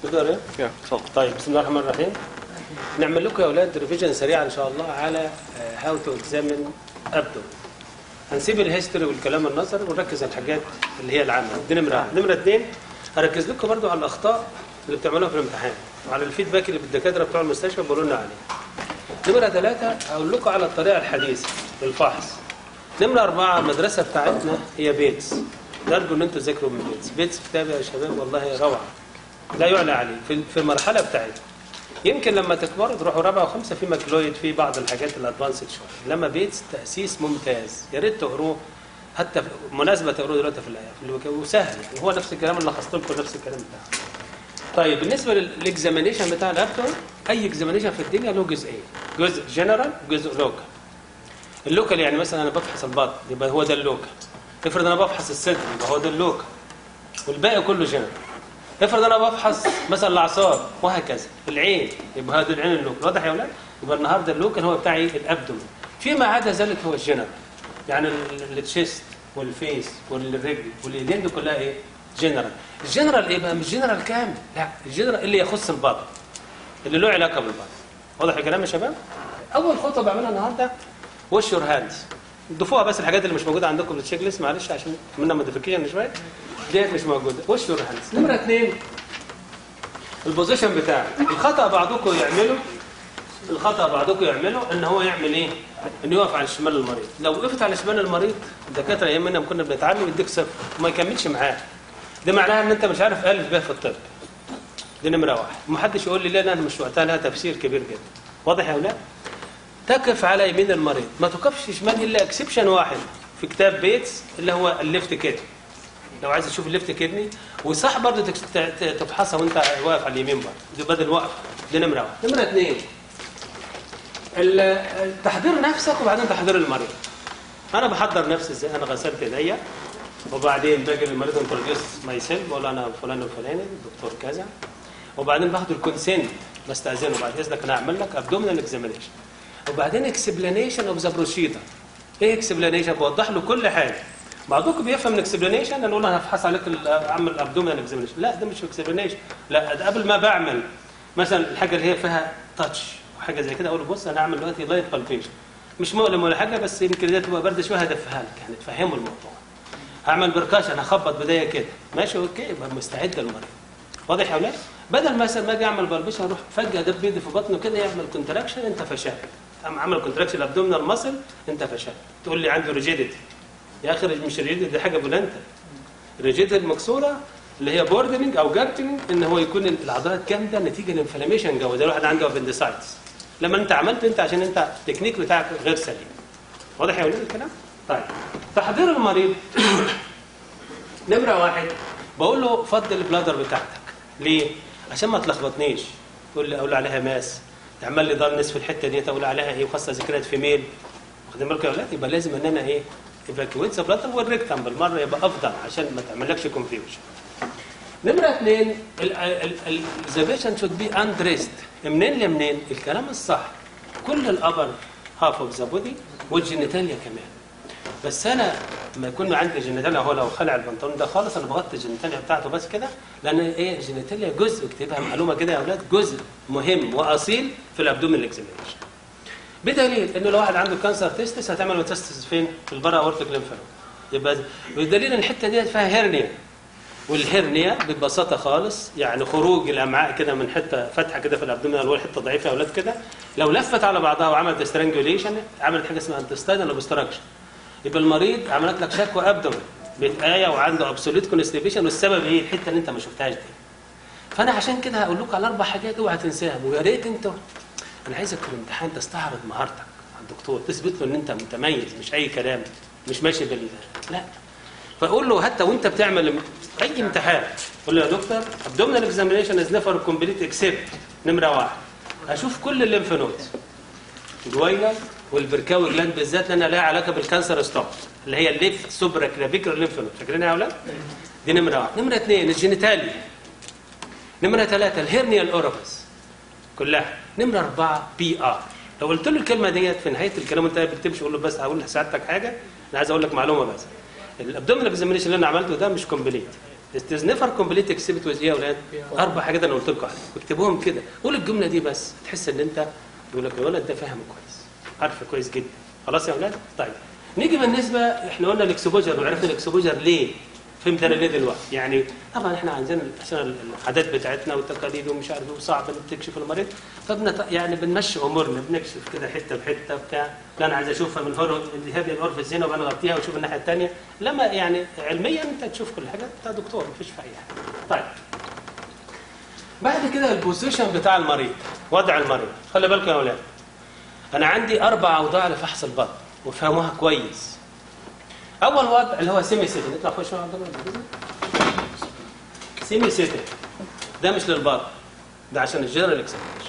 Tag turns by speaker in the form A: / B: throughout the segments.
A: تقدر ايه؟
B: يا اتفضل
A: طيب بسم الله الرحمن الرحيم نعمل لكم يا اولاد ريفيجن سريع ان شاء الله على هاو تو اكزامين ابدو هنسيب الهيستوري والكلام النظري ونركز على الحاجات اللي هي العامه دي نمره واحد. نمره اثنين هركز لكم برضو على الاخطاء اللي بتعملوها في الامتحان وعلى الفيدباك اللي الدكاتره بتوع المستشفى بيقولوا لنا عليه نمره ثلاثه هقول لكم على الطريقه الحديثه للفحص نمره اربعه المدرسه بتاعتنا هي بيتس نرجو ان انتم تذاكروا من بيتس بيتس كتاب يا شباب والله روعه لا يعلى عليه في في المرحله بتاعتنا يمكن لما تكبروا تروحوا رابعه وخمسه في ماكلويد في بعض الحاجات الادفانسد شويه لما بيتس تاسيس ممتاز يا ريت تقروه حتى في- مناسبه تقروه دلوقتي في الايام في الوك- وسهل يعني هو نفس الكلام اللي لخصت لكم نفس الكلام بتاعه طيب بالنسبه للاكزامينيشن بتاع اللابتوب اي اكزامينيشن في الدنيا له جزئين جزء جنرال وجزء لوكال اللوكال يعني مثلا انا بفحص البطن يبقى هو ده اللوكال افرض انا بفحص الصدر يبقى هو ده اللوكال والباقي كله جنرال افرض انا بفحص مثلا الاعصاب وهكذا العين يبقى هذا العين اللوكال واضح يا اولاد يبقى النهارده اللوكال هو بتاعي الابدومين فيما عدا ذلك هو الجنرال يعني ال- التشيست والفيس والرجل والايدين دي كلها ايه جنرال الجنرال ايه بقى مش جنرال كامل لا الجنرال اللي يخص البطن اللي له علاقه بالبطن واضح الكلام يا شباب اول خطوه بعملها النهارده وش يور هاندز ضيفوها بس الحاجات اللي مش موجوده عندكم في التشيك ليست معلش عشان عملنا موديفيكيشن شويه ديت مش موجوده وش يور هاندز نمره اثنين البوزيشن بتاعك الخطا بعضكم يعمله الخطا بعضكم يعمله ان هو يعمل ايه؟ انه يقف على شمال المريض لو وقفت على شمال المريض الدكاتره ايام ما كنا بنتعلم يديك صفر وما يكملش معاه ده معناها ان انت مش عارف الف ب في الطب دي نمره واحد ومحدش يقول لي لا لا انا مش وقتها لها تفسير كبير جدا واضح يا اولاد؟ تقف على يمين المريض ما تقفش شمال الا اكسبشن واحد في كتاب بيتس اللي هو الليفت كيدني لو عايز تشوف الليفت كيدني وصح برضه تكس- ت- ت- تفحصها وانت واقف على اليمين برضه دي بدل وقف دي نمره واحد نمره اثنين ال- تحضير نفسك وبعدين تحضير المريض انا بحضر نفسي ازاي انا غسلت ايديا وبعدين باجي للمريض انتروديوس ماي سيلف بقول له انا فلان الفلاني الدكتور كذا وبعدين باخد الكونسنت بستاذنه بعد اذنك انا هعمل لك ابدومينال اكزامينيشن وبعدين اكسبلانيشن اوف ذا بروسيدر ايه اكسبلانيشن بوضح له كل حاجه بعضكم بيفهم الاكسبلانيشن انا اقول له انا هفحص عليك ال- اعمل ابدومينال اكزامينيشن لا ده مش اكسبلانيشن لا ده قبل ما بعمل مثلا الحاجه اللي هي فيها تاتش وحاجه زي كده اقول له بص انا هعمل دلوقتي لايت بالبيشن مش مؤلم ولا حاجه بس يمكن دي تبقى بارده شويه هدفها لك يعني تفهمه الموضوع هعمل بركاشن هخبط بدايه كده ماشي اوكي يبقى مستعد للمريض واضح يا اولاد بدل مثلا ما اجي اعمل بلبشه اروح فجاه دب بيدي في بطنه كده يعمل كونتراكشن انت فشلت قام عمل كونتراكشن ابدومينال ماسل انت فشلت تقول لي عنده ريجيديتي يا اخي مش ريجيديتي دي حاجه بولنتا الريجيديتي المكسوره اللي هي بوردنج او جارتنج ان هو يكون العضلات جامده نتيجه لانفلاميشن جوه زي الواحد عنده ابندسايتس لما انت عملت انت عشان انت التكنيك بتاعك غير سليم واضح يا ولاد الكلام؟ طيب تحضير المريض نمرة واحد بقول له فضل البلادر بتاعتك ليه؟ عشان ما تلخبطنيش تقول لي اقول عليها ماس تعمل لي ضرنس في الحته دي اقول عليها ايه وخاصه ذكريات في ميل واخدين بالكم يا اولاد يبقى لازم ان انا ايه ايفاكويت ذا بلادر والريكتم بالمره يبقى افضل عشان ما تعملكش كونفيوجن نمرة اثنين ذا بيشنت شود بي اندريست منين لمنين؟ الكلام الصح كل الابر هاف اوف ذا بودي والجينيتاليا كمان بس انا لما يكون عندي جينيتاليا هو لو خلع البنطلون ده خالص انا بغطي الجينيتاليا بتاعته بس كده لان ايه الجينيتاليا جزء اكتبها معلومه كده يا اولاد جزء مهم واصيل في الابدومين اكزامينشن بدليل انه لو واحد عنده كانسر تيستس هتعمل ميتاستس فين؟ في البرا اورتيك ليمفانوم يبقى بدليل ان الحته ديت فيها هيرنيا والهرنيا ببساطه خالص يعني خروج الامعاء كده من حته فتحه كده في الابدومينال وول حته ضعيفه يا اولاد كده لو لفت على بعضها وعملت سترانجوليشن عملت حاجه اسمها انتستاينال اوبستراكشن يبقى المريض عملت لك شكوى ابدومين بيتآية وعنده ابسوليت كونستيبيشن والسبب ايه؟ الحته اللي انت ما شفتهاش دي. فانا عشان كده هقول لكم على اربع حاجات اوعى تنساهم ويا ريت انتوا انا عايزك في الامتحان تستعرض مهارتك على الدكتور تثبت له ان انت متميز مش اي كلام مش ماشي بال لا فاقول له حتى وانت بتعمل اي امتحان قول له يا دكتور ابدومينال اكزامينشن از نيفر كومبليت اكسبت نمره واحد اشوف كل الليمف نودز الجوينال والبركاوي جلاند بالذات لانها لها علاقه بالكانسر ستوب اللي هي الليفت سوبرا كلافيكر ليمف نود فاكرينها يا اولاد؟ دي نمره واحد نمره اثنين الجينيتاليا نمره ثلاثه الهيرنيا الاوربس كلها نمره اربعه بي ار لو قلت له الكلمه ديت في نهايه الكلام وانت بتمشي قول له بس هقول لسعادتك حاجه انا عايز اقول لك معلومه بس الابدومينال اكزامينشن اللي انا عملته ده مش كومبليت It is never complete except with ايه يا اولاد؟ اربع حاجات انا قلت لكم عليهم واكتبوهم كده قول الجمله دي بس تحس ان انت يقول لك الولد ده فاهم كويس عارفه كويس جدا خلاص يا اولاد؟ طيب نيجي بالنسبه احنا قلنا الاكسبوجر وعرفنا الاكسبوجر ليه؟ فهمت انا ليه دلوقتي؟ يعني طبعا احنا عندنا عشان العادات بتاعتنا والتقاليد ومش عارف ايه وصعب انك تكشف المريض فبنت يعني بنمشي امورنا بنكشف كده حته بحته بتاع لا انا عايز اشوفها من فوق هذه الاورفيس هنا وبعدين اغطيها واشوف الناحيه الثانيه لما يعني علميا انت تشوف كل حاجه انت دكتور مفيش في اي حاجه. طيب بعد كده البوزيشن بتاع المريض وضع المريض خلي بالكم يا اولاد انا عندي اربع اوضاع لفحص البطن وفهموها كويس اول وضع اللي هو سيمي سيتنج نطلع فوق شويه يا عبد الله سيمي سيتنج ده مش للبطن ده عشان الجنرال اكزامينشن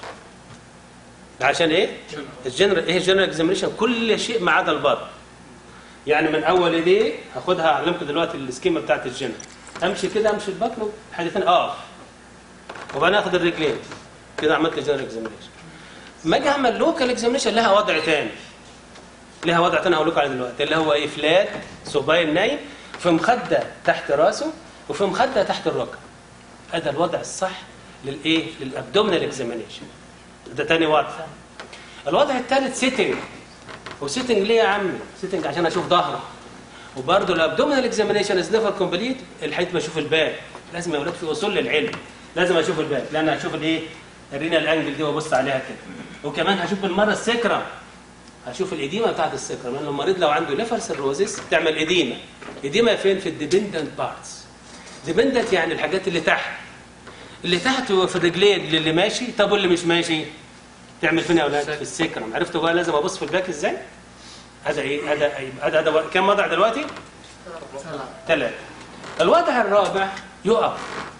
A: ده عشان ايه الجنرال ايه الجنرال اكزامينشن كل شيء ما عدا البطن يعني من اول ايديه هاخدها اعلمكم دلوقتي السكيما بتاعت الجنرال امشي كده امشي البطن حاجه ثانيه اقف وبعدين اخد الرجلين كده عملت جنرال اكزامينشن ما اجي اعمل لوكال اكزامينشن لها وضع ثاني لها وضع ثاني هقول لكم عليه دلوقتي اللي هو ايه فلات صباين نايم في مخده تحت راسه وفي مخده تحت الركبه هذا الوضع الصح للايه للابدومينال اكزامينشن ده ثاني وضع الوضع الثالث سيتنج وسيتنج ليه يا عمي سيتنج عشان اشوف ظهره وبرضه الابدومينال اكزامينشن از نيفر كومبليت لحد ما اشوف الباك لازم يا اولاد في اصول للعلم لازم اشوف الباك لان هشوف الايه الرينال انجل دي وابص عليها كده وكمان هشوف بالمره السكرم هشوف الاديمه بتاعت السكرم لان المريض لو عنده ليفر سيروزيس تعمل اديمه اديمه فين في الديبندنت بارتس ديبندنت يعني الحاجات اللي تحت اللي تحت في الرجلين اللي ماشي طب واللي مش ماشي تعمل فين يا اولاد في السكرم عرفتوا بقى لازم ابص في الباك ازاي هذا ايه هذا هذا هذا كم وضع دلوقتي ثلاثه الوضع الرابع يقف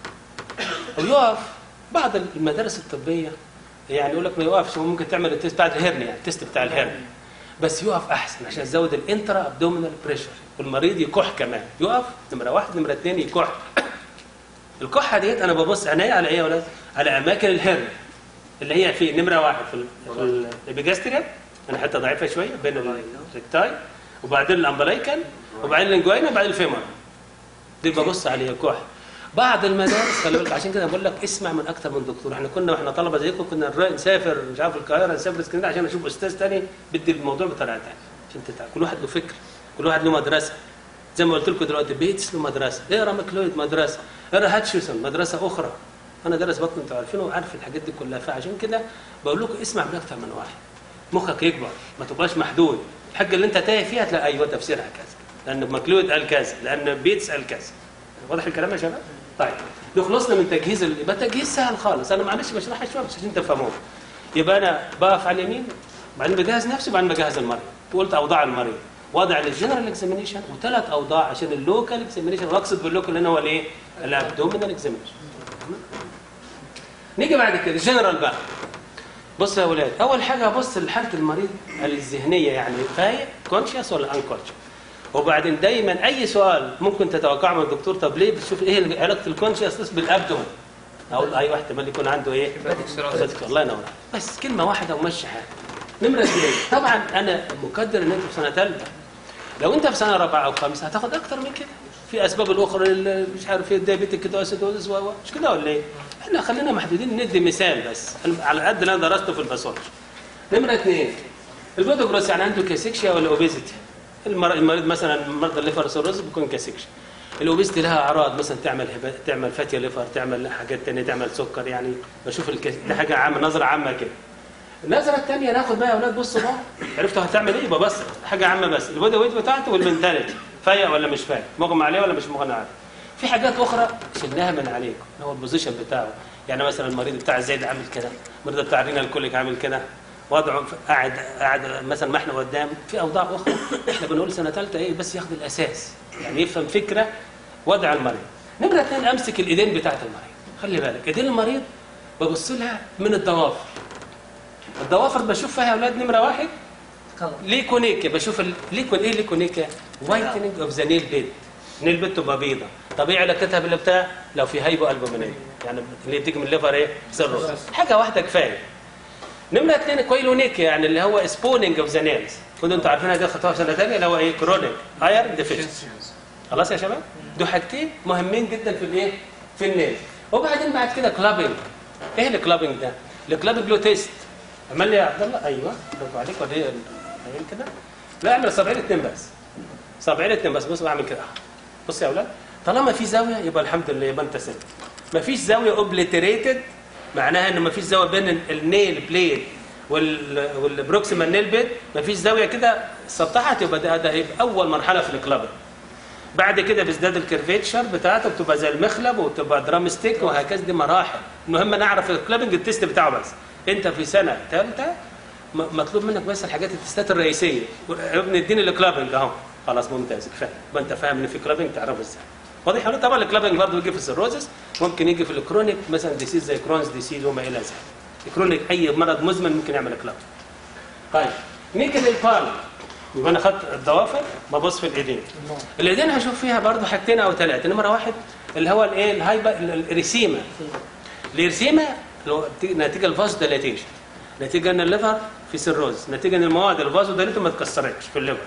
A: ويقف بعض المدارس الطبيه يعني يقول لك ما يوقفش ممكن تعمل التيست بتاع الهرنيا التيست بتاع الهرنيا بس يقف احسن عشان تزود الانترا ابدومينال بريشر والمريض يكح كمان يقف نمره واحد نمره اثنين يكح الكحه ديت انا ببص عينيا على ايه يا ولاد؟ على اماكن الهرنيا اللي هي في نمره واحد في ال- في الابيجاستريا انا حته ضعيفه شويه بين الريكتاي وبعدين الامبلايكال وبعدين الانجوين وبعدين الفيمر دي ببص عليها كح بعض المدارس خلي بالك عشان كده بقول لك اسمع من اكتر من دكتور احنا كنا واحنا طلبه زيكم كنا نر- نسافر مش عارف القاهره نسافر اسكندريه عشان نشوف استاذ تاني بدي الموضوع بطريقه ثانيه عشان تتع... كل واحد له فكر كل واحد له مدرسه زي ما قلت لكم دلوقتي بيتس له مدرسه اقرا ماكلويد مدرسه اقرا هاتشيسون مدرسه اخرى انا درس بطن انتوا عارفينه وعارف الحاجات دي كلها فعشان كده بقول لكم اسمع من اكتر من واحد مخك يكبر ما تبقاش محدود الحاجه اللي انت تايه فيها تلاقي ايوه تفسيرها كذا لان ماكلويد قال كذا لان بيتس قال كذا واضح الكلام يا شباب؟ طيب لو خلصنا من تجهيز ال- يبقى تجهيز سهل خالص انا معلش بشرحها شويه بس عشان تفهموها يبقى انا بقف على اليمين بعدين بجهز نفسي وبعدين بجهز المريض قلت اوضاع المريض وضع للجنرال اكزامينيشن وثلاث اوضاع عشان اللوكال اكزامينيشن واقصد باللوكال هنا هو الايه؟ الابدومينال اكزامينيشن نيجي بعد كده الجنرال بقى بص يا اولاد اول حاجه ابص لحاله المريض الذهنيه يعني فايق كونشيوس ولا انكونشيوس وبعدين دايما اي سؤال ممكن تتوقعه من الدكتور طب ليه بتشوف ايه علاقه الكونشيوسنس بالابدومن اقول ايوه احتمال يكون عنده ايه هيباتيك الله ينور عليك. بس كلمه واحده ومشي حالك نمره اثنين طبعا انا مقدر ان انت في سنه ثالثه لو انت في سنه رابعه او خامسه هتاخد اكتر من كده في اسباب الاخرى اللي مش عارف ايه الدايابيتيك كيتواسيدوزس و و- مش كده ولا ايه؟ احنا خلينا محدودين ندي مثال بس على قد اللي انا درسته في الباثولوجي نمره اثنين البودوجروس يعني عنده كاسيكشيا ولا اوبيزيتي المر- المريض مثلا مرضى الليفر سيروز بيكون كاسيكشيا الاوبيزيتي لها اعراض مثلا تعمل هبا... تعمل فاتيه ليفر تعمل حاجات ثانيه تعمل سكر يعني بشوف الكس... دي حاجه عامه نظره عامه كده النظره الثانيه ناخد بقى يا اولاد بصوا بقى عرفتوا هتعمل ايه يبقى بس حاجه عامه بس البودي ويت بتاعته والمنتاليتي فايق ولا مش فايق مغمى عليه ولا مش مغمى عليه في حاجات اخرى شلناها من عليكم هو البوزيشن بتاعه يعني مثلا المريض بتاع زيد عامل كده المريض بتاع رينا الكوليك عامل كده وضعه قاعد قاعد مثلا ما احنا قدام في اوضاع اخرى احنا بنقول سنه ثالثه ايه بس ياخد الاساس يعني يفهم فكره وضع المريض نمره اثنين امسك الايدين بتاعت المريض خلي بالك ايدين المريض ببص لها من الضوافر الضوافر بشوف فيها يا اولاد نمره واحد ليكونيكا بشوف ال... ليكون ايه ليكونيكا وايتنج اوف ذا نيل بيد نيل بيد تبقى بيضه طب ايه علاقتها بالبتاع لو في هايبو البومينيه يعني اللي بتيجي من الليفر ايه سيروس حاجه واحده كفايه نمره اثنين كويلونيكا يعني اللي هو سبونينج اوف ذا نيلز كنتوا انتوا عارفينها دي خدتوها في سنه ثانيه اللي هو ايه كرونيك ايرن ديفيشنسي خلاص يا شباب دول حاجتين مهمين جدا في الايه في النيل وبعدين بعد كده كلابنج ايه الكلابنج ده الكلابنج له تيست عمل لي يا عبد الله ايوه برافو عليك ودي عين كده لا اعمل صابعين اتنين بس صابعين اتنين بس بص بعمل كده بص يا اولاد طالما في زاويه يبقى الحمد لله يبقى انت سلم مفيش زاويه اوبليتريتد معناها ان مفيش زاويه بين النيل بليد وال والبروكسيمال نيل بيد مفيش زاويه كده سطحت يبقى ده, ده هيبقى اول مرحله في الكلابنج بعد كده بيزداد الكيرفيتشر بتاعته بتبقى زي المخلب وتبقى درام ستيك وهكذا دي مراحل المهم نعرف الكلابنج التيست بتاعه بس انت في سنه ثالثه م- مطلوب منك بس الحاجات التستات الرئيسيه ابن اديني الكلابنج اهو خلاص ممتاز كفايه يبقى انت فاهم ان في كلابنج تعرفه ازاي واضح ولا؟ طبعا الكلابنج برضه يجي في السيروزس ممكن يجي في الكرونيك مثلا ديسيز زي كرونز ديسيز وما الى ذلك الكرونيك اي مرض مزمن ممكن يعمل كلابنج طيب نيجي للبالم يبقى انا خدت الضوافر ببص في الايدين الايدين هشوف فيها برضه حاجتين او ثلاثه نمره واحد اللي هو الايه الهايبر الريسيما الريسيما لو نتيجه الفاز ديلاتيشن نتيجه ان الليفر في سيروز نتيجه ان المواد الفازو ديلاتو ما اتكسرتش في الليفر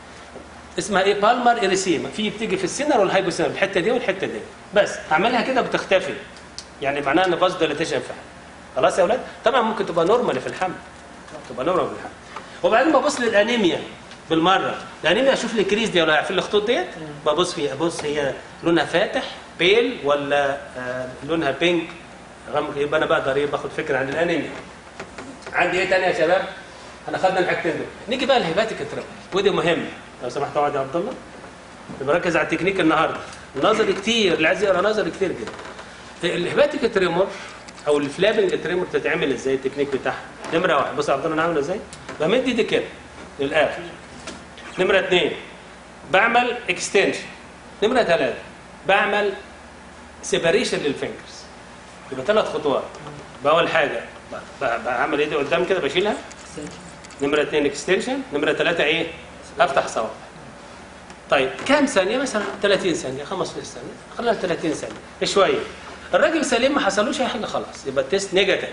A: اسمها ايه بالمر اريسيما في بتيجي في السينر والهايبوسينر الحته دي والحته دي بس اعملها كده بتختفي يعني معناها ان فاز ديلاتيشن فعلا خلاص يا اولاد طبعا ممكن تبقى نورمال في الحمل تبقى نورمال في الحمل وبعدين ببص للانيميا بالمره الانيميا اشوف لي كريز دي ولا في الخطوط ديت ببص فيها ابص هي لونها فاتح بيل ولا آه لونها بينك غمق يبقى انا بقدر ايه باخد فكره عن الانيميا عندي ايه تاني يا شباب انا خدنا الحاجتين دول نيجي بقى الهيباتيك تريبل ودي مهمه لو سمحت اقعد يا عبد الله يبقى ركز على التكنيك النهارده النظري كتير اللي عايز يقرا نظري كتير جدا الهيباتيك تريمور او الفلابنج تريمور بتتعمل ازاي التكنيك بتاعها نمره واحد بص يا عبد الله انا عامل ازاي بمد ايدي كده للاخر نمره اثنين بعمل اكستنشن نمره ثلاثه بعمل سيباريشن للفينجرز يبقى ثلاث خطوات باول حاجه ب- ب- بعمل ايدي قدام كده بشيلها نمره اثنين اكستنشن نمره ثلاثه ايه افتح صوابع طيب كام ثانيه مثلا 30 ثانيه 15 ثانيه خلينا 30 ثانيه شويه الراجل سليم ما حصلوش اي حاجه خلاص يبقى التيست نيجاتيف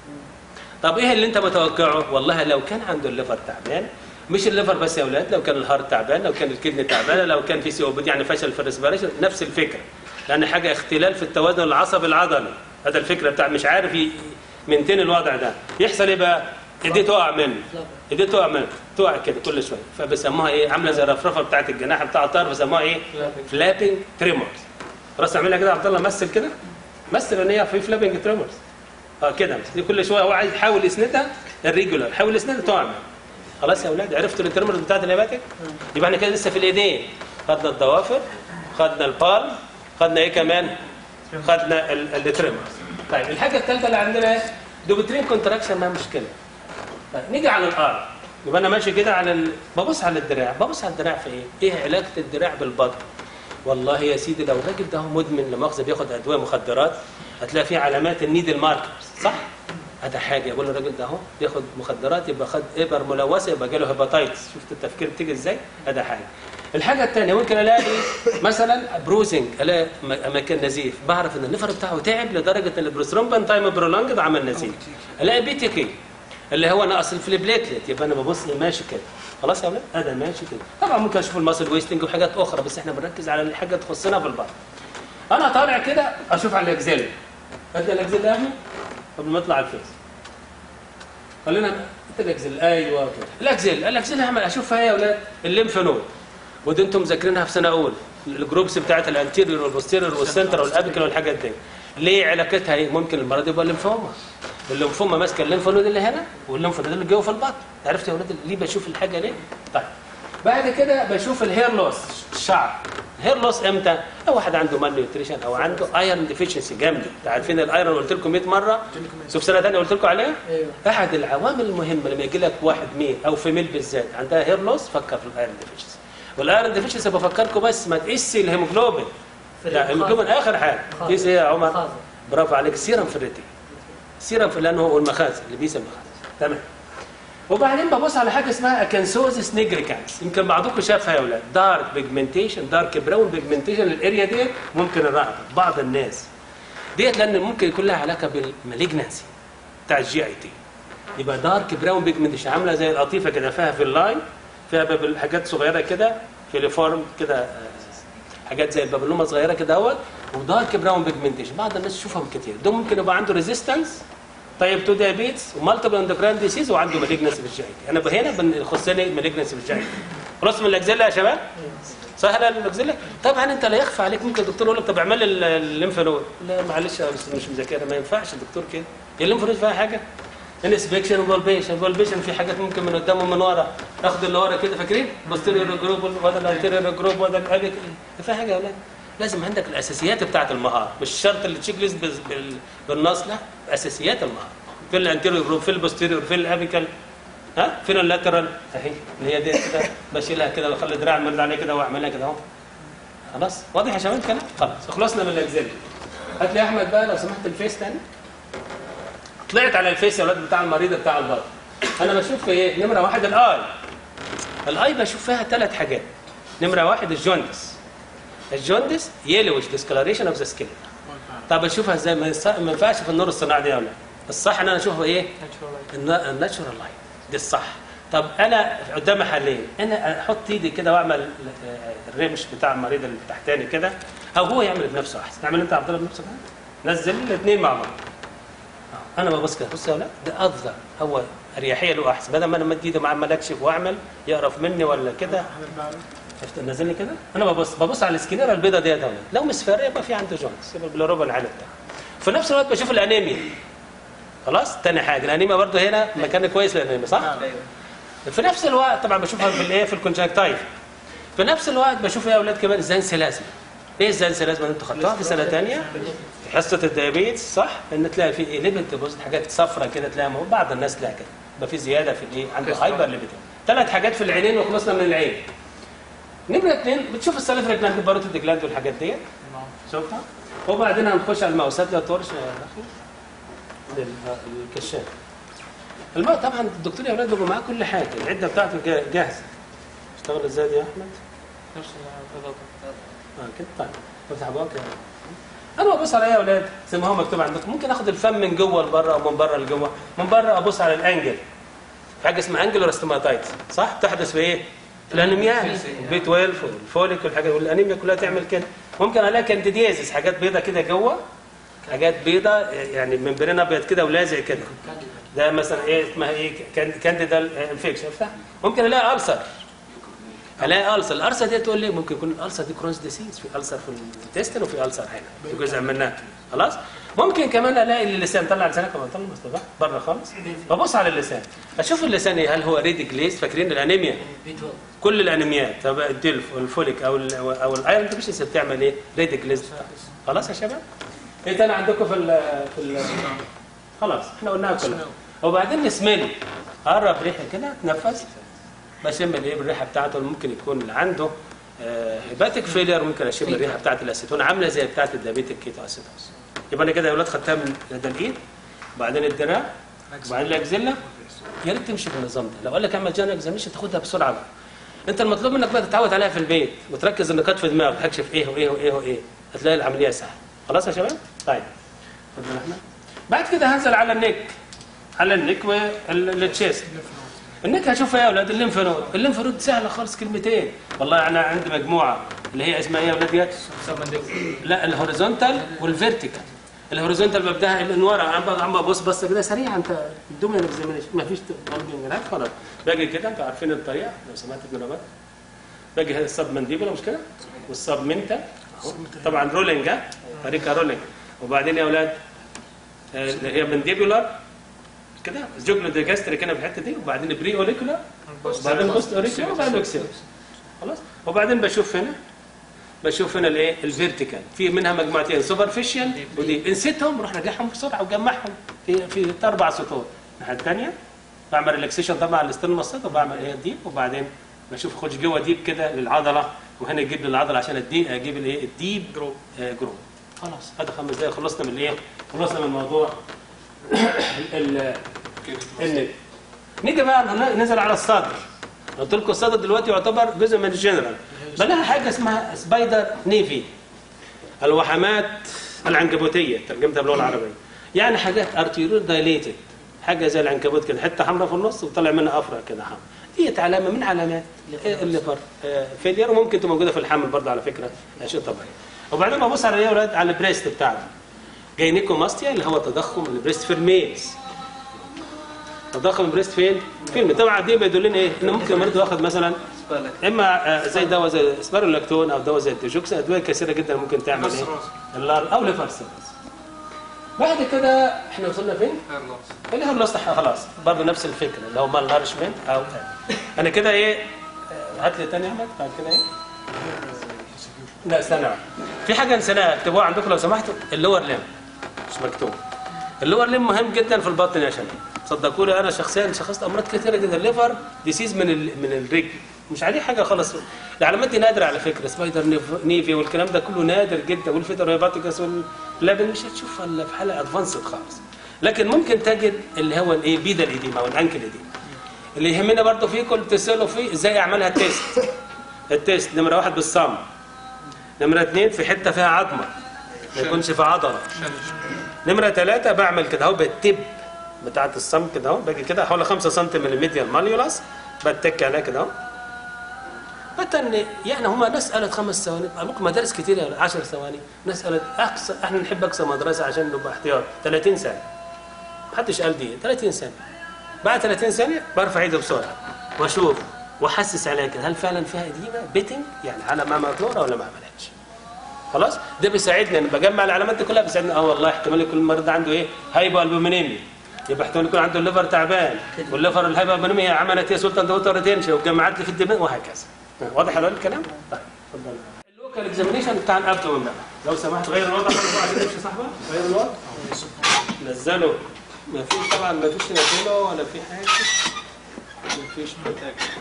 A: طب ايه اللي انت متوقعه والله لو كان عنده الليفر تعبان مش الليفر بس يا اولاد لو كان الهارت تعبان لو كان الكدني تعبانه لو كان في سي او يعني فشل في الريسبيريشن نفس الفكره لان حاجه اختلال في التوازن العصبي العضلي هذا الفكره بتاع مش عارف ي- منتين الوضع ده يحصل ايه بقى ايديه تقع منه ايديه تقع منه تقع كده كل شويه فبيسموها ايه عامله زي الرفرفه بتاعت الجناح بتاع الطائر بيسموها ايه فلابنج تريمورز خلاص اعملها كده يا عبد الله مثل كده مثل ان هي في فلابنج تريمورز اه كده دي كل شويه هو عايز يحاول يسندها الريجولار حاول يسندها تقع منه خلاص يا اولاد عرفتوا الترمرز بتاعت الهيباتيك يبقى احنا كده لسه في الايدين خدنا الضوافر خدنا البالم خدنا ايه كمان خدنا ال- الترمرز طيب الحاجه الثالثه اللي عندنا ايه دوبترين كونتراكشن ما مشكله طيب نيجي على الارم يبقى انا ماشي كده على ال... ببص على الدراع ببص على الدراع في ايه ايه علاقه الدراع بالبطن والله يا سيدي لو الراجل ده هو مدمن لمؤاخذه بياخد ادويه مخدرات هتلاقي فيه علامات النيدل ماركرز صح هذا حاجه يقول الراجل ده اهو بياخد مخدرات يبقى خد ابر ملوثه يبقى جاله هيباتايتس شفت التفكير بتيجي ازاي هذا حاجه الحاجه الثانيه ممكن الاقي مثلا بروزنج الاقي م- مكان نزيف بعرف ان الليفر بتاعه تعب لدرجه ان البروسترومبين تايم برولونجد عمل نزيف الاقي بي تي كي اللي هو نقص الفليبليتلت يبقى انا ببص ماشي كده خلاص يا اولاد هذا ماشي كده طبعا ممكن اشوف الماسل ويستنج وحاجات اخرى بس احنا بنركز على الحاجه تخصنا في البطن انا طالع كده اشوف على الاكزيل ادي الاكزيل ده اهو قبل ما اطلع على الفيس خلينا انت الاكزيل ايوه كده الاكزيل الاكزيل هعمل اشوف فيها يا اولاد الليمف نود ودي انتم مذاكرينها في سنه اولى الجروبس بتاعت الانتيريور والبوستيريور والسنتر والابيكال والحاجات دي ليه علاقتها ايه ممكن المرض يبقى الليمفوما الليمفوما ماسكه الليمف نود اللي هنا والليمف نود اللي جوه في البطن عرفت يا اولاد ليه بشوف الحاجه ليه طيب بعد كده بشوف الهير لوس الشعر الهير لوس امتى لو واحد عنده مان نيوتريشن او عنده ايرون ديفيشنسي جامده انتوا عارفين الايرون قلت لكم 100 مره شوف سنه ثانيه قلت لكم عليها
B: ايوه
A: احد العوامل المهمه لما يجي لك واحد ميل او فيميل بالذات عندها هير لوس فكر في الايرون ديفيشنسي والايرون ديفيشنسي بفكركم بس ما تقيسش الهيموجلوبين لا الهيموجلوبين اخر حاجه قيس ايه يا عمر
B: خازن.
A: برافو عليك سيرم فريتي سيرم في لانه هو المخازن اللي بيسمى المخازن تمام وبعدين ببص على حاجه اسمها اكنسوزس نيجريكانس يمكن بعضكم شافها يا اولاد دارك بيجمنتيشن دارك براون بيجمنتيشن الاريا دي ممكن الرعب بعض الناس ديت لان ممكن يكون لها علاقه بالمالجنسي بتاع الجي اي تي يبقى دارك براون بيجمنتيشن عامله زي القطيفه كده فيها في اللاين فيها باب- حاجات صغيره كده فيليفورم كده آه، حاجات زي البابلوما صغيره كده اهوت ودارك براون بيجمنتيشن بعض الناس تشوفهم كتير ده ممكن يبقى عنده ريزيستنس طيب تو دايابيتس ومالتيبل اندوكراين ديسيز وعنده مالجنسي في الجاي انا هنا بنخصني مالجنسي في الجاي خلاص من الاجزله يا شباب سهله الاجزله طبعا انت لا يخفى عليك ممكن الدكتور يقول لك طب اعمل لي الليمف نود لا معلش يا أستاذ مش مذاكرها ما ينفعش الدكتور كده هي الليمف نود فيها حاجه انسبكشن وفالبيشن فالبيشن في حاجات ممكن من قدام ومن ورا اخد اللي ورا كده فاكرين بوستيريور جروب وده الانتيريور جروب وده الابيك في حاجه ولا لازم عندك الاساسيات بتاعه المهاره مش شرط التشيك ليست بال- بال- بالنص لا اساسيات المهاره في الانتيريور جروب في البوستيريور في الابيكال ها فين اللاترال اهي اللي هي دي كده بشيلها كده واخلي دراع من عليه كده واعملها كده اهو خلاص واضح يا شباب الكلام خلاص خلصنا من الاجزاء هات لي يا احمد بقى لو سمحت الفيس تاني طلعت على الفيس يا ولاد بتاع المريض بتاع البطن انا بشوف في ايه نمره واحد الاي الاي بشوف فيها ثلاث حاجات نمره واحد الجوندس الجوندس يلوش ديسكلاريشن اوف ذا سكين طب اشوفها ازاي ما يص- ما ينفعش في النور الصناعي دي ولا الصح ان انا اشوفها ايه الناتشورال لايت دي الصح طب انا قدامي حلين انا احط ايدي كده واعمل آه، الرمش بتاع المريض اللي تحتاني كده او هو يعمل بنفسه احسن اعمل انت يا عبد الله بنفسك كده. نزل الاثنين مع بعض آه، انا ببص كده بص يا ولاد ده افضل هو اريحيه له احسن بدل ما انا مد ايدي مع عمال اكشف واعمل يقرف مني ولا كده شفت نازلني كده انا ببص ببص على السكينيره البيضه ديت اهو لو مصفرة يبقى في عنده جونز يبقى بالروبا العالي بتاعه في نفس الوقت بشوف الانيميا خلاص تاني حاجه الانيميا برضه هنا مكان كويس للانيميا صح في نفس الوقت طبعا بشوفها في الايه في الكونجكتايف في نفس الوقت بشوف يا اولاد كمان الزنس لازمه ايه الزنس لازمه اللي انتوا خدتوها في سنه ثانيه في حصه الديابيتس صح ان تلاقي في ايه ليبت ديبوزيت حاجات صفرة كده تلاقيها مو- بعض الناس تلاقي كده يبقى في زياده في الايه عنده هايبر ليبت ثلاث حاجات في العينين وخلصنا من العين نمرة اثنين بتشوف السلفريك جلاند باروتيد جلاند والحاجات ديت شفتها وبعدين هنخش على الماوسات لا تورش يا اخي لل- الكشاف الماء طبعا الدكتور يا اولاد بيبقى معاه كل حاجه العده بتاعته جا- جاهزه اشتغل ازاي دي يا احمد؟ اه كده طيب افتح بقى كده انا ببص على ايه يا اولاد زي ما هو مكتوب عندكم ممكن اخد الفم من جوه لبره او من بره لجوه من بره ابص على الانجل في حاجه اسمها انجل راستوماتايتس صح تحدث في ايه في الانيميات البي 12 والفوليك والحاجات والانيميا كلها تعمل كده ممكن الاقي كانديديازيس حاجات بيضه كده جوه حاجات بيضه يعني ممبرين ابيض كده ولازق كده ده مثلا ايه اسمها ايه كان- كانديدا انفكشن افتح ممكن الاقي ألسر الاقي ألسر الألسر دي تقول لي ممكن يكون الألسر دي كرونز ديسيز في ألسر في التستن وفي ألسر هنا في جزء منها خلاص ممكن كمان الاقي اللسان طلع لسانك ولا طلع مصطفى بره خالص ببص على اللسان اشوف اللسان إيه؟ هل هو ريدي جليز فاكرين الانيميا كل الانيميات سواء الدلف والفوليك او ال او الايرون ديفيشنسي بتعمل ايه ريدي جليز خلاص يا شباب ايه تاني عندكم في ال في ال خلاص احنا قلناها كلها وبعدين نسمل قرب ريحه كده تنفس بشم الايه بالريحه بتاعته اللي ممكن يكون اللي عنده هيباتيك فيلير ممكن اشم الريحه بتاعت الاسيتون عامله زي بتاعت الدابيتك كيتو اسيتوس يبقى انا كده يا اولاد خدتها من ده الايد وبعدين الدراع وبعدين الاكزيلا يا ريت تمشي بالنظام ده لو قال لك اعمل جانا اكزاميشن تاخدها بسرعه بقى انت المطلوب منك بقى تتعود عليها في البيت وتركز النقاط في دماغك تكشف ايه وايه وايه وايه هتلاقي العمليه سهله خلاص يا شباب طيب اتفضل احمد بعد كده هنزل على النك على النك والتشيست النك هشوف ايه يا اولاد الليمف نود الليمف نود سهله خالص كلمتين والله انا عندي مجموعه اللي هي اسمها ايه يا اولاد ديت لا الهوريزونتال والفيرتيكال الهوريزونتال ببداها من ورا عم عم ببص بصه كده سريعه انت الدومين اكزامينشن ما فيش هناك خلاص باجي كده انتوا عارفين الطريقه لو سمعت الجرابات باجي هنا السب منديبولا مش كده والسب منتا أهو. طبعا رولينج ها طريقه رولينج وبعدين يا اولاد آه، اللي هي منديبولار كده جوجلو ديجاستري كده في الحته دي وبعدين بري اوريكولا وبعدين بوست اوريكولا وبعدين اوكسيوس خلاص وبعدين بشوف هنا بشوف هنا الايه الفيرتيكال في منها مجموعتين سوبرفيشال ودي نسيتهم روح راجعهم بسرعه وجمعهم في في اربع سطور الناحيه الثانيه بعمل ريلاكسيشن طبعا على الاسترن مصيد وبعمل ايه ديب وبعدين بشوف اخش جوه ديب كده للعضله وهنا يجيب لي العضله عشان الديب اجيب الايه الديب جروب آه جروب خلاص هذا خمس دقايق خلصنا من الايه خلصنا من الموضوع ال ال نيجي بقى ننزل على الصدر قلت لكم الصدر دلوقتي يعتبر جزء من الجنرال بلاها حاجه اسمها سبايدر نيفي الوحمات العنكبوتيه ترجمتها باللغه العربيه يعني حاجات ارتيريور دايليتد حاجه زي العنكبوت كده حته حمراء في النص وطلع منها افرع كده حمراء ديت علامه من علامات الليفر فيلير وممكن تبقى موجوده في الحمل برضه على فكره ده شيء طبيعي وبعدين ببص على ايه يا ولاد على البريست بتاعنا جاينيكوماستيا اللي هو تضخم البريست في الميلز تضخم البريست فين؟ في الميل طبعا دي بيدلنا ايه؟ ان ممكن المريض ياخد مثلا اما آه، زي دواء زي سبارولاكتون او دواء زي الديجوكس ادويه كثيره جدا ممكن تعمل ايه؟ اللار او ليفر سيلز بعد كده احنا وصلنا فين؟ اللي هو الوسط خلاص برضه نفس الفكره اللي هو مال نارشمنت او انا كده ايه آه، هات لي تاني يا احمد بعد كده ايه؟ لا استنى بقى. في حاجه نسيناها اكتبوها عندكم لو سمحتوا اللور ليم مش مكتوب اللور ليم مهم جدا في البطن يا شباب صدقوني انا شخصيا شخصت امراض كثيره جدا الليفر ديسيز من ال... من الرجل مش عليه حاجه خالص العلامات دي نادره على فكره سبايدر نيف- نيفي والكلام ده كله نادر جدا والفيتر هيباتيكس واللابن مش هتشوفها الا في حاله ادفانسد خالص لكن ممكن تجد اللي هو الايه بيدا الايديما او الانكل ايديما اللي يهمنا برضه فيكم تسالوا فيه ازاي اعملها التيست التيست نمره واحد بالصم نمره اثنين في حته فيها عظمه ما يكونش في عضله نمره ثلاثه بعمل كده اهو بالتب بتاعت الصم كده اهو باجي كده حوالي 5 سم من الميديال ماليولاس بتك عليها كده اهو مثلا يعني هما ناس قالت خمس ثواني ممكن مدارس كتير 10 ثواني ناس قالت اقصى احنا نحب اقصى مدرسه عشان نبقى احتياط 30 ثانيه محدش قال دي 30 ثانيه بعد 30 ثانيه برفع ايدي بسرعه واشوف واحسس عليها كده هل فعلا فيها اديمه بيتنج يعني على ما مطلوره ولا ما عملتش خلاص ده بيساعدني انا بجمع العلامات دي كلها بيساعدني اه والله احتمال يكون المريض ده عنده ايه هايبو البومينيميا يبقى احتمال يكون عنده الليفر تعبان والليفر الهايبو البومينيميا عملت ايه سلطه دوتر ريتنشن وجمعت لي في الدماغ وهكذا واضح الوان الكلام؟ طيب اتفضل اللوكال اكزامينيشن بتاع الابدومن بقى لو سمحت غير الوضع خالص عايزين نمشي يا صاحبي غير الوضع نزله ما فيش طبعا ما فيش نزله ولا في حاجه ما فيش بروتكشن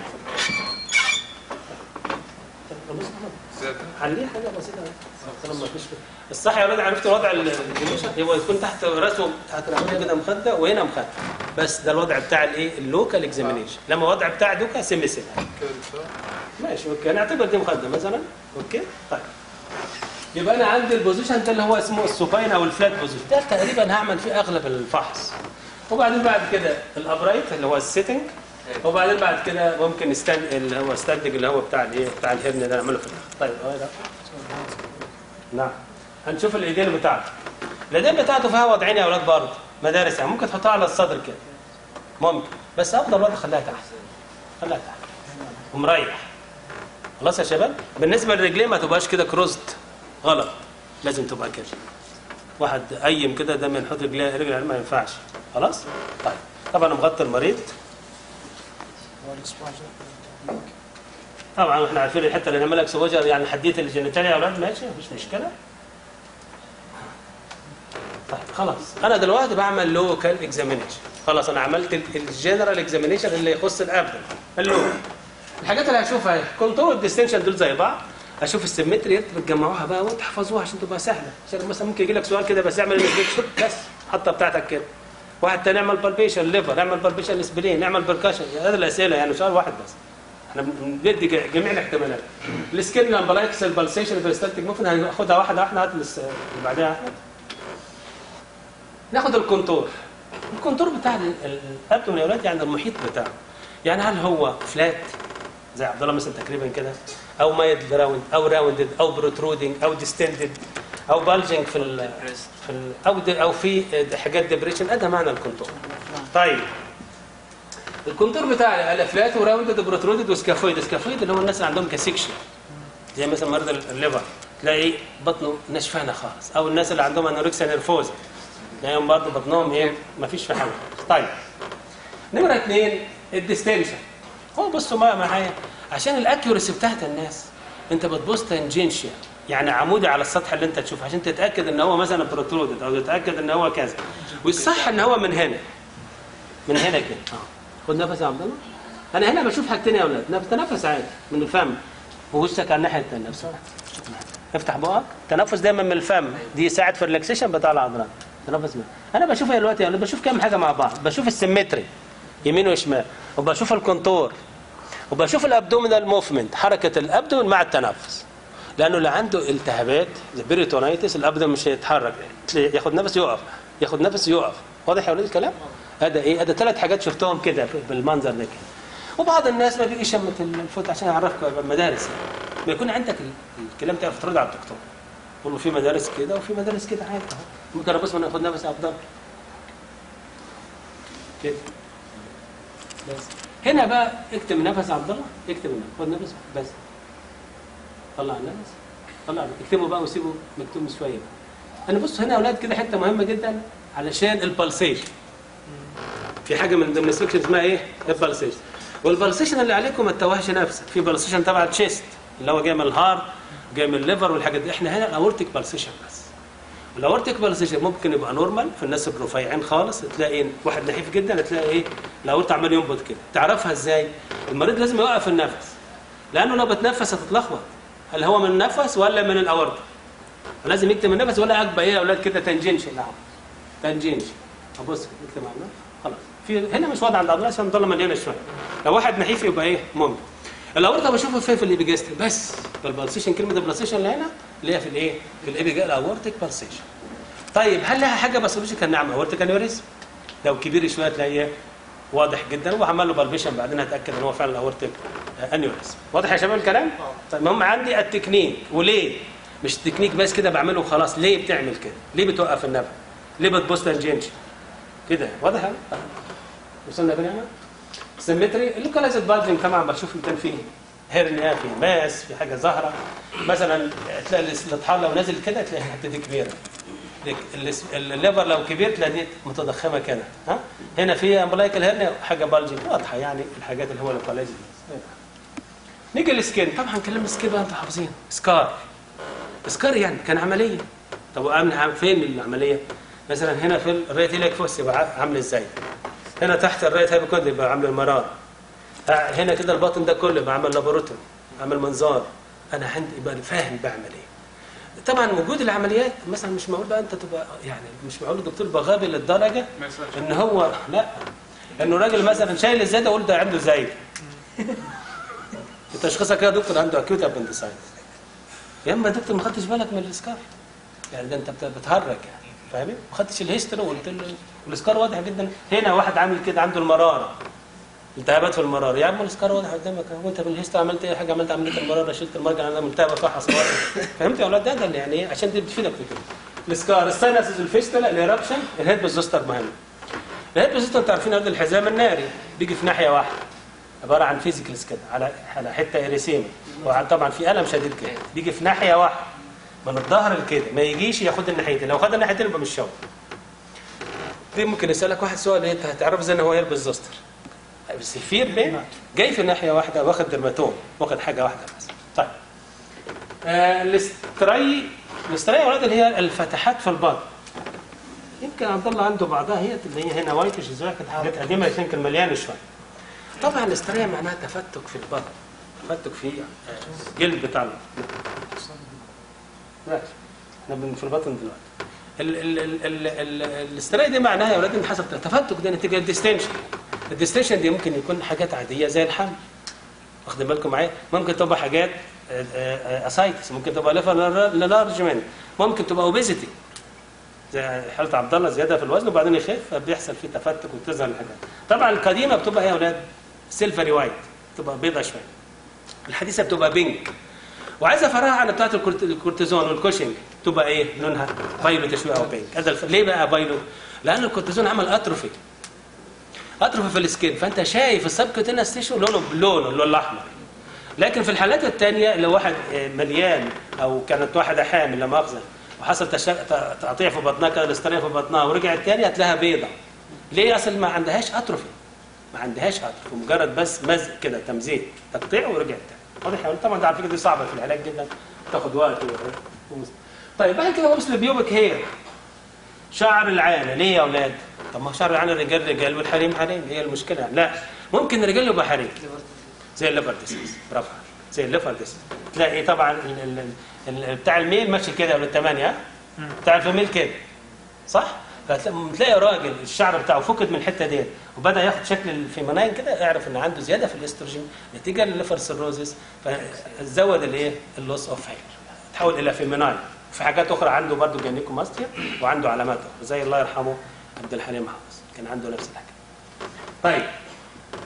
A: عليه حاجه بسيطه طالما ما فيش الصح يا ولاد عرفت وضع الجنوشن هو يكون تحت راسه تحت العمليه كده مخده وهنا مخده بس ده الوضع بتاع الايه اللوكال اكزامينيشن لما الوضع بتاع دوكا سيمي سيمي ماشي اوكي نعتبر دي مخده مثلا اوكي طيب يبقى انا عندي البوزيشن ده اللي هو اسمه السوباين او الفلات بوزيشن ده تقريبا هعمل فيه اغلب الفحص وبعدين بعد كده الابرايت اللي هو السيتنج وبعدين بعد كده ممكن ستاند اللي هو ستاندنج اللي هو بتاع الايه بتاع الهرن ده نعمله في الاخر طيب اه ده نعم هنشوف الايدين بتاعته الايدين بتاعته فيها وضعين يا اولاد برضه مدارس يعني ممكن تحطها على الصدر كده ممكن بس افضل وضع خليها تحت خليها تحت ومريح خلاص يا شباب بالنسبه للرجلين ما تبقاش كده كروزد غلط لازم تبقى كده واحد قيم كده ده من يحط رجليه رجل عليه ما ينفعش خلاص طيب طبعا مغطي المريض طبعا احنا عارفين الحته اللي نعملها اكسبوجر يعني حديه الجينيتاليا يا اولاد ماشي مفيش مشكله طيب خلاص انا دلوقتي بعمل لوكال اكزامينيشن خلاص انا عملت الجنرال اكزامينيشن اللي يخص الابدن اللوكال الحاجات اللي هشوفها اهي كونتور والديستنشن دول زي بعض اشوف السيمتري بتجمعوها بقى وتحفظوها عشان تبقى سهله عشان مثلا ممكن يجي لك سؤال كده بس اعمل الانفكشن بس حطها بتاعتك كده واحد تاني اعمل بالبيشن ليفر اعمل بالبيشن اسبرين اعمل بركشن هذه الاسئله يعني سؤال واحد بس احنا بندي جميع الاحتمالات السكين لامبلايكس البلسيشن بريستالتيك ممكن هناخدها واحده واحده هات اللي بعدها يا احمد ناخد الكونتور الكونتور بتاع الابدومين يا اولاد يعني المحيط بتاعه يعني هل هو فلات زي عبد الله مثلا تقريبا كده او مايد راوند او راوندد او بروترودنج او ديستندد او بالجنج في ال في ال او دي او في حاجات ديبريشن ادى معنى الكونتور طيب الكونتور بتاع الافلات وراوندد بروترودد وسكافويد سكافويد اللي هو الناس اللي عندهم كسكشن زي مثلا مرضى الليفر تلاقي بطنه نشفانه خالص او الناس اللي عندهم انوركسيا نيرفوزا تلاقيهم برضه بطنهم ايه ما فيش في حاجه طيب نمره اثنين الديستنشن هو بصوا ما معايا عشان الاكيورسي بتاعت النااس انت بتبص تنجنشيا يعني عمودي على السطح اللي انت تشوفه عشان تتاكد ان هو مثلا بروترودد او تتاكد ان هو كذا والصح ان هو من هنا من هنا كده اه خد نفس يا عبد الله انا هنا بشوف حاجتين يا اولاد نفس تنفس عادي من الفم ووشك على الناحيه الثانيه بسرعه افتح بقك تنفس دايما من الفم دي يساعد في الريلاكسيشن بتاع العضلات تنفس من انا بشوف دلوقتي انا بشوف كام حاجه مع بعض بشوف السيمتري يمين وشمال وبشوف الكونتور وبشوف الابدومينال موفمنت حركه الابدومين مع التنفس لانه اللي عنده التهابات البريتونايتس الابدومين مش هيتحرك ياخد نفس يقف ياخد نفس يقف واضح يا ولاد الكلام هذا ايه هذا ثلاث حاجات شفتهم كده بالمنظر ده كده وبعض الناس ما بيجي يشمت الفوت عشان يعرفكم يبقى المدارس يعني ما يكون عندك ال- الكلام تعرف ترد على الدكتور تقول له في مدارس كده وفي مدارس كده عادي اهو ممكن ابص ما ناخد نفس افضل كده بس هنا بقى اكتب نفس عبد الله اكتب النفس خد نفس بس طلع النفس طلع اكتبه بقى وسيبه مكتوب شويه بقى. انا بص هنا يا اولاد كده حته مهمه جدا علشان البلسيشن في حاجه من ضمن السكشن اسمها ايه البلسيشن والبلسيشن اللي عليكم ما تتوهش نفسك في بلسيشن تبع التشيست اللي هو جاي من الهارت جاي من الليفر والحاجات دي احنا هنا الاورتيك بلسيشن بس الاورتيك بلسيشن ممكن يبقى نورمال في الناس الرفيعين خالص تلاقي واحد نحيف جدا تلاقي ايه الاورت عمال ينبض كده تعرفها ازاي المريض لازم يوقف النفس لانه لو بتنفس هتتلخبط هل هو من النفس ولا من الاورطه لازم يكتب النفس ولا اكبر ايه يا اولاد كده تنجنشن نعم تنجنشن ابص اكتب على النفس خلاص في هنا مش واضح عند عضلات عشان الضله مليانه شويه لو واحد نحيف يبقى ايه ممكن الاورطه بشوفها فين في الابيجاستر بس البلسيشن كلمه البلسيشن اللي هنا اللي هي في الايه في الابيجا الاورتيك بلسيشن طيب هل لها حاجه باثولوجيكال نعم اورتيك انيوريزم لو كبير شويه تلاقيه واضح جدا وعمل له بالبيشن بعدين هتاكد ان هو فعلا اورتيك انيوريزم واضح يا شباب الكلام طيب المهم عندي التكنيك وليه مش تكنيك بس كده بعمله وخلاص ليه بتعمل كده ليه بتوقف النفس ليه بتبوست الجنشن كده واضح يا طيب. وصلنا بنعمه سيمتري اللوكاليزد بالجنج طبعا بشوف ان كان فيه هرنيا في ماس في حاجه ظاهره مثلا تلاقي الاطحال لو نازل كده تلاقي حته دي كبيره الاس- الليفر لو كبير تلاقي دي متضخمه كده ها هنا في امبلايكال هرنيا حاجه بالجنج واضحه يعني في الحاجات اللي هو اللوكاليزد نيجي للسكين طبعا كلام السكين بقى انتوا حافظين سكار سكار يعني كان عمليه طب وأمن فين العمليه مثلا هنا في الريت هيلك فوس يبقى عامل ازاي هنا تحت الريت هيبقى يبقى عامل المرار ها، هنا كده الباطن ده كله يبقى عامل لابوروتومي عامل منظار انا عندي يبقى فاهم بعمل ايه طبعا وجود العمليات مثلا مش معقول بقى انت تبقى يعني مش معقول الدكتور يبقى غبي للدرجه
B: ما يسألش
A: ان هو لا انه راجل مثلا شايل الزايده اقول ده عنده زايده تشخيصك يا دكتور عنده اكيوت ابندسايتس يا اما يا دكتور ما خدتش بالك من الاسكار يعني ده انت بت- بتهرج يعني فاهمين ما خدتش الهيستوري وقلت له والاسكار واضح جدا هنا واحد عامل كده عنده المراره التهابات في المراره يا عم الاسكار واضح قدامك اهو وانت بالهيستوري عملت ايه حاجه عملت عمليه المراره شلت المرجع انا ملتهبه فيها حصوات فهمت يا اولاد ده ده اللي يعني ايه عشان دي بتفيدك في كده الاسكار الساينسز الفيستولا الايربشن الهيد بالزوستر مهم الهيد بالزوستر انتوا عارفين قبل الحزام الناري بيجي في ناحيه واحده عباره عن فيزيكلز كده على على حته اريسيما وطبعا في الم شديد كده بيجي في ناحيه واحده من الظهر لكده ما يجيش ياخد الناحيتين لو خد الناحيتين يبقى مش شوط دي ممكن يسالك واحد سؤال انت هتعرف ازاي ان هو يلبس زوستر السفير بين جاي في ناحيه واحده واخد درماتوم واخد حاجه واحده بس طيب آه الاستري الاستري يا ولاد اللي هي الفتحات في البطن يمكن عبد الله عنده بعضها هي اللي هي هنا وايتش زي كانت حاجات قديمه يمكن مليانه شويه طبعا الاستريه معناها تفتك في البطن تفتك في آه، جلد بتاع البطن. ماشي احنا بن- في البطن دلوقتي ال- ال- ال- ال- ال- الاستريه دي معناها يا اولاد ان حصل تفتك ده نتيجه الديستنشن الديستنشن دي ممكن يكون حاجات عاديه زي الحمل واخدين بالكم معايا ممكن تبقى حاجات اسايتس ممكن تبقى ليفر لارجمنت ممكن تبقى اوبيزيتي زي حاله عبد الله زياده في الوزن وبعدين يخف فبيحصل فيه تفتك وتظهر الحاجات طبعا القديمه بتبقى ايه يا اولاد سيلفري وايت بتبقى بيضه شويه الحديثه بتبقى بينك وعايز افرقها عن بتاعه الكورت- الكورتيزون والكوشنج تبقى ايه لونها فايلوت شويه او بينك هذا الف... ليه بقى فايلوت لان الكورتيزون عمل اتروفي اتروفي في السكين فانت شايف السبكوتينس تيشو لونه بلونه اللون الاحمر لكن في الحالات الثانيه لو واحد آه، مليان او كانت واحده حامل لا مؤاخذه وحصل تشا... ت- تقطيع في بطنها كده الاستريه في بطنها ورجعت تاني هتلاقيها بيضه ليه اصل ما عندهاش اتروفي ما عندهاش اتروفي مجرد بس مزق كده تمزيق تقطيع ورجعت تاني واضح يا ولد؟ طبعا ده على فكره دي صعبه في العلاج جدا تاخد وقت و... طيب بعد كده بص للبيوبك هير شعر العانه ليه يا اولاد؟ طب ما شعر العانه الرجال رجال والحريم حريم هي المشكله لا ممكن الرجال يبقى حريم زي الليفر ديسيز برافو عليك. زي الليفر ديسيز تلاقي طبعا ال ال ال بتاع الميل ماشي كده ولا الثمانيه بتاع الفيميل كده صح؟ فتلاقي راجل الشعر بتاعه فكت من الحته ديت وبدا ياخد شكل الفيميناين كده اعرف ان عنده زياده في الاستروجين نتيجه للليفر سيروزيس فزود الايه؟ اللوس اوف هير تحول الى فيميناين في حاجات اخرى عنده برضه جانيكوماستيا وعنده علامات اخرى زي الله يرحمه عبد الحليم حافظ كان عنده نفس الحاجه طيب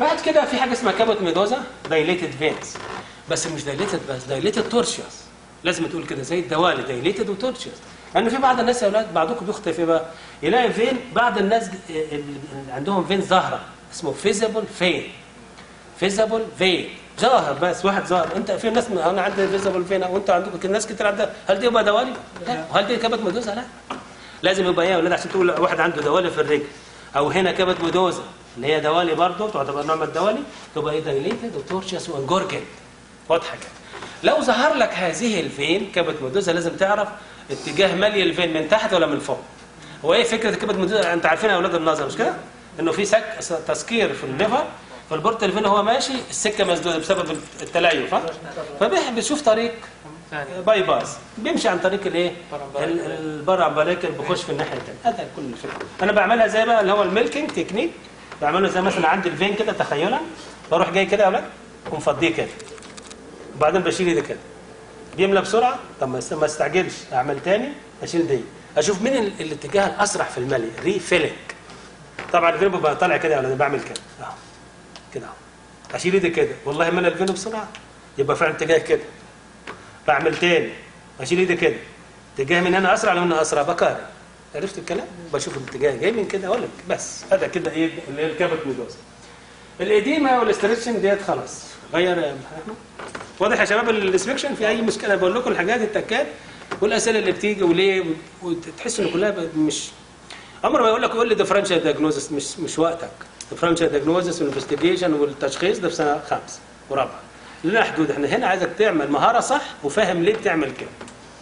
A: بعد كده في حاجه اسمها كابوت ميدوزا دايليتد فينز بس مش دايليتد بس دايليتد تورشيوس لازم تقول كده زي الدوالي دايليتد وتورشيوس لان في بعض الناس يا اولاد بعضكم بيخطئ في بقى يلاقي فين بعض الناس اللي عندهم فين ظاهره اسمه فيزيبل فين فيزيبل فين ظاهر بس واحد ظاهر انت في ناس انا عندي فيزيبل فين وانت عندكم ناس كتير عندها هل دي يبقى دوالي؟ لا وهل دي كبت مدوزه؟ لا لازم يبقى ايه يا اولاد عشان تقول واحد عنده دوالي في الرجل او هنا كبت مدوزه اللي هي دوالي برضه تعتبر نوع من الدوالي تبقى ايه دايليتد وتورشيوس وانجورجن واضحه كده لو ظهر لك هذه الفين كبت مدوزه لازم تعرف اتجاه ملي الفين من تحت ولا من فوق هو ايه فكره كبت مدوزه انت عارفين يا اولاد النظر مش كده انه في سك تسكير في الليفر فالبورت الفين هو ماشي السكه مسدوده بسبب التليف ها فبيشوف طريق باي باس بيمشي عن طريق الايه البرع امبليكال بيخش في الناحيه الثانيه هذا كل الفكره انا بعملها زي بقى اللي هو الميلكينج تكنيك بعمله زي مثلا عندي الفين كده تخيلا بروح جاي كده يا اولاد ومفضيه كده وبعدين بشيل ايدي كده بيملى بسرعه طب ما استعجلش اعمل تاني اشيل دي اشوف مين الاتجاه الاسرع في الملي ريفيلنج طبعا الفين بيبقى طالع كده ولا بعمل كده اهو كده اهو اشيل ايدي كده والله ملى الفين بسرعه يبقى فعلا اتجاه كده بعمل تاني اشيل ايدي كده اتجاه من هنا اسرع ولا من هنا اسرع بقارن عرفت الكلام بشوف الاتجاه جاي من كده ولا بس هذا كده ايه اللي هي الكابت ميدوزا الاديمه والاستريتشنج ديت خلاص غير يا احمد واضح يا شباب الانسبكشن في اي مشكله بقول لكم الحاجات التكات والاسئله اللي بتيجي وليه وتحس ان كلها مش عمر ما يقول لك قول لي ديفرنشال دياجنوزس مش مش وقتك ديفرنشال دياجنوزس والانفستيجيشن والتشخيص ده في سنه خامسه ورابعه لنا حدود احنا هنا عايزك تعمل مهاره صح وفاهم ليه بتعمل كده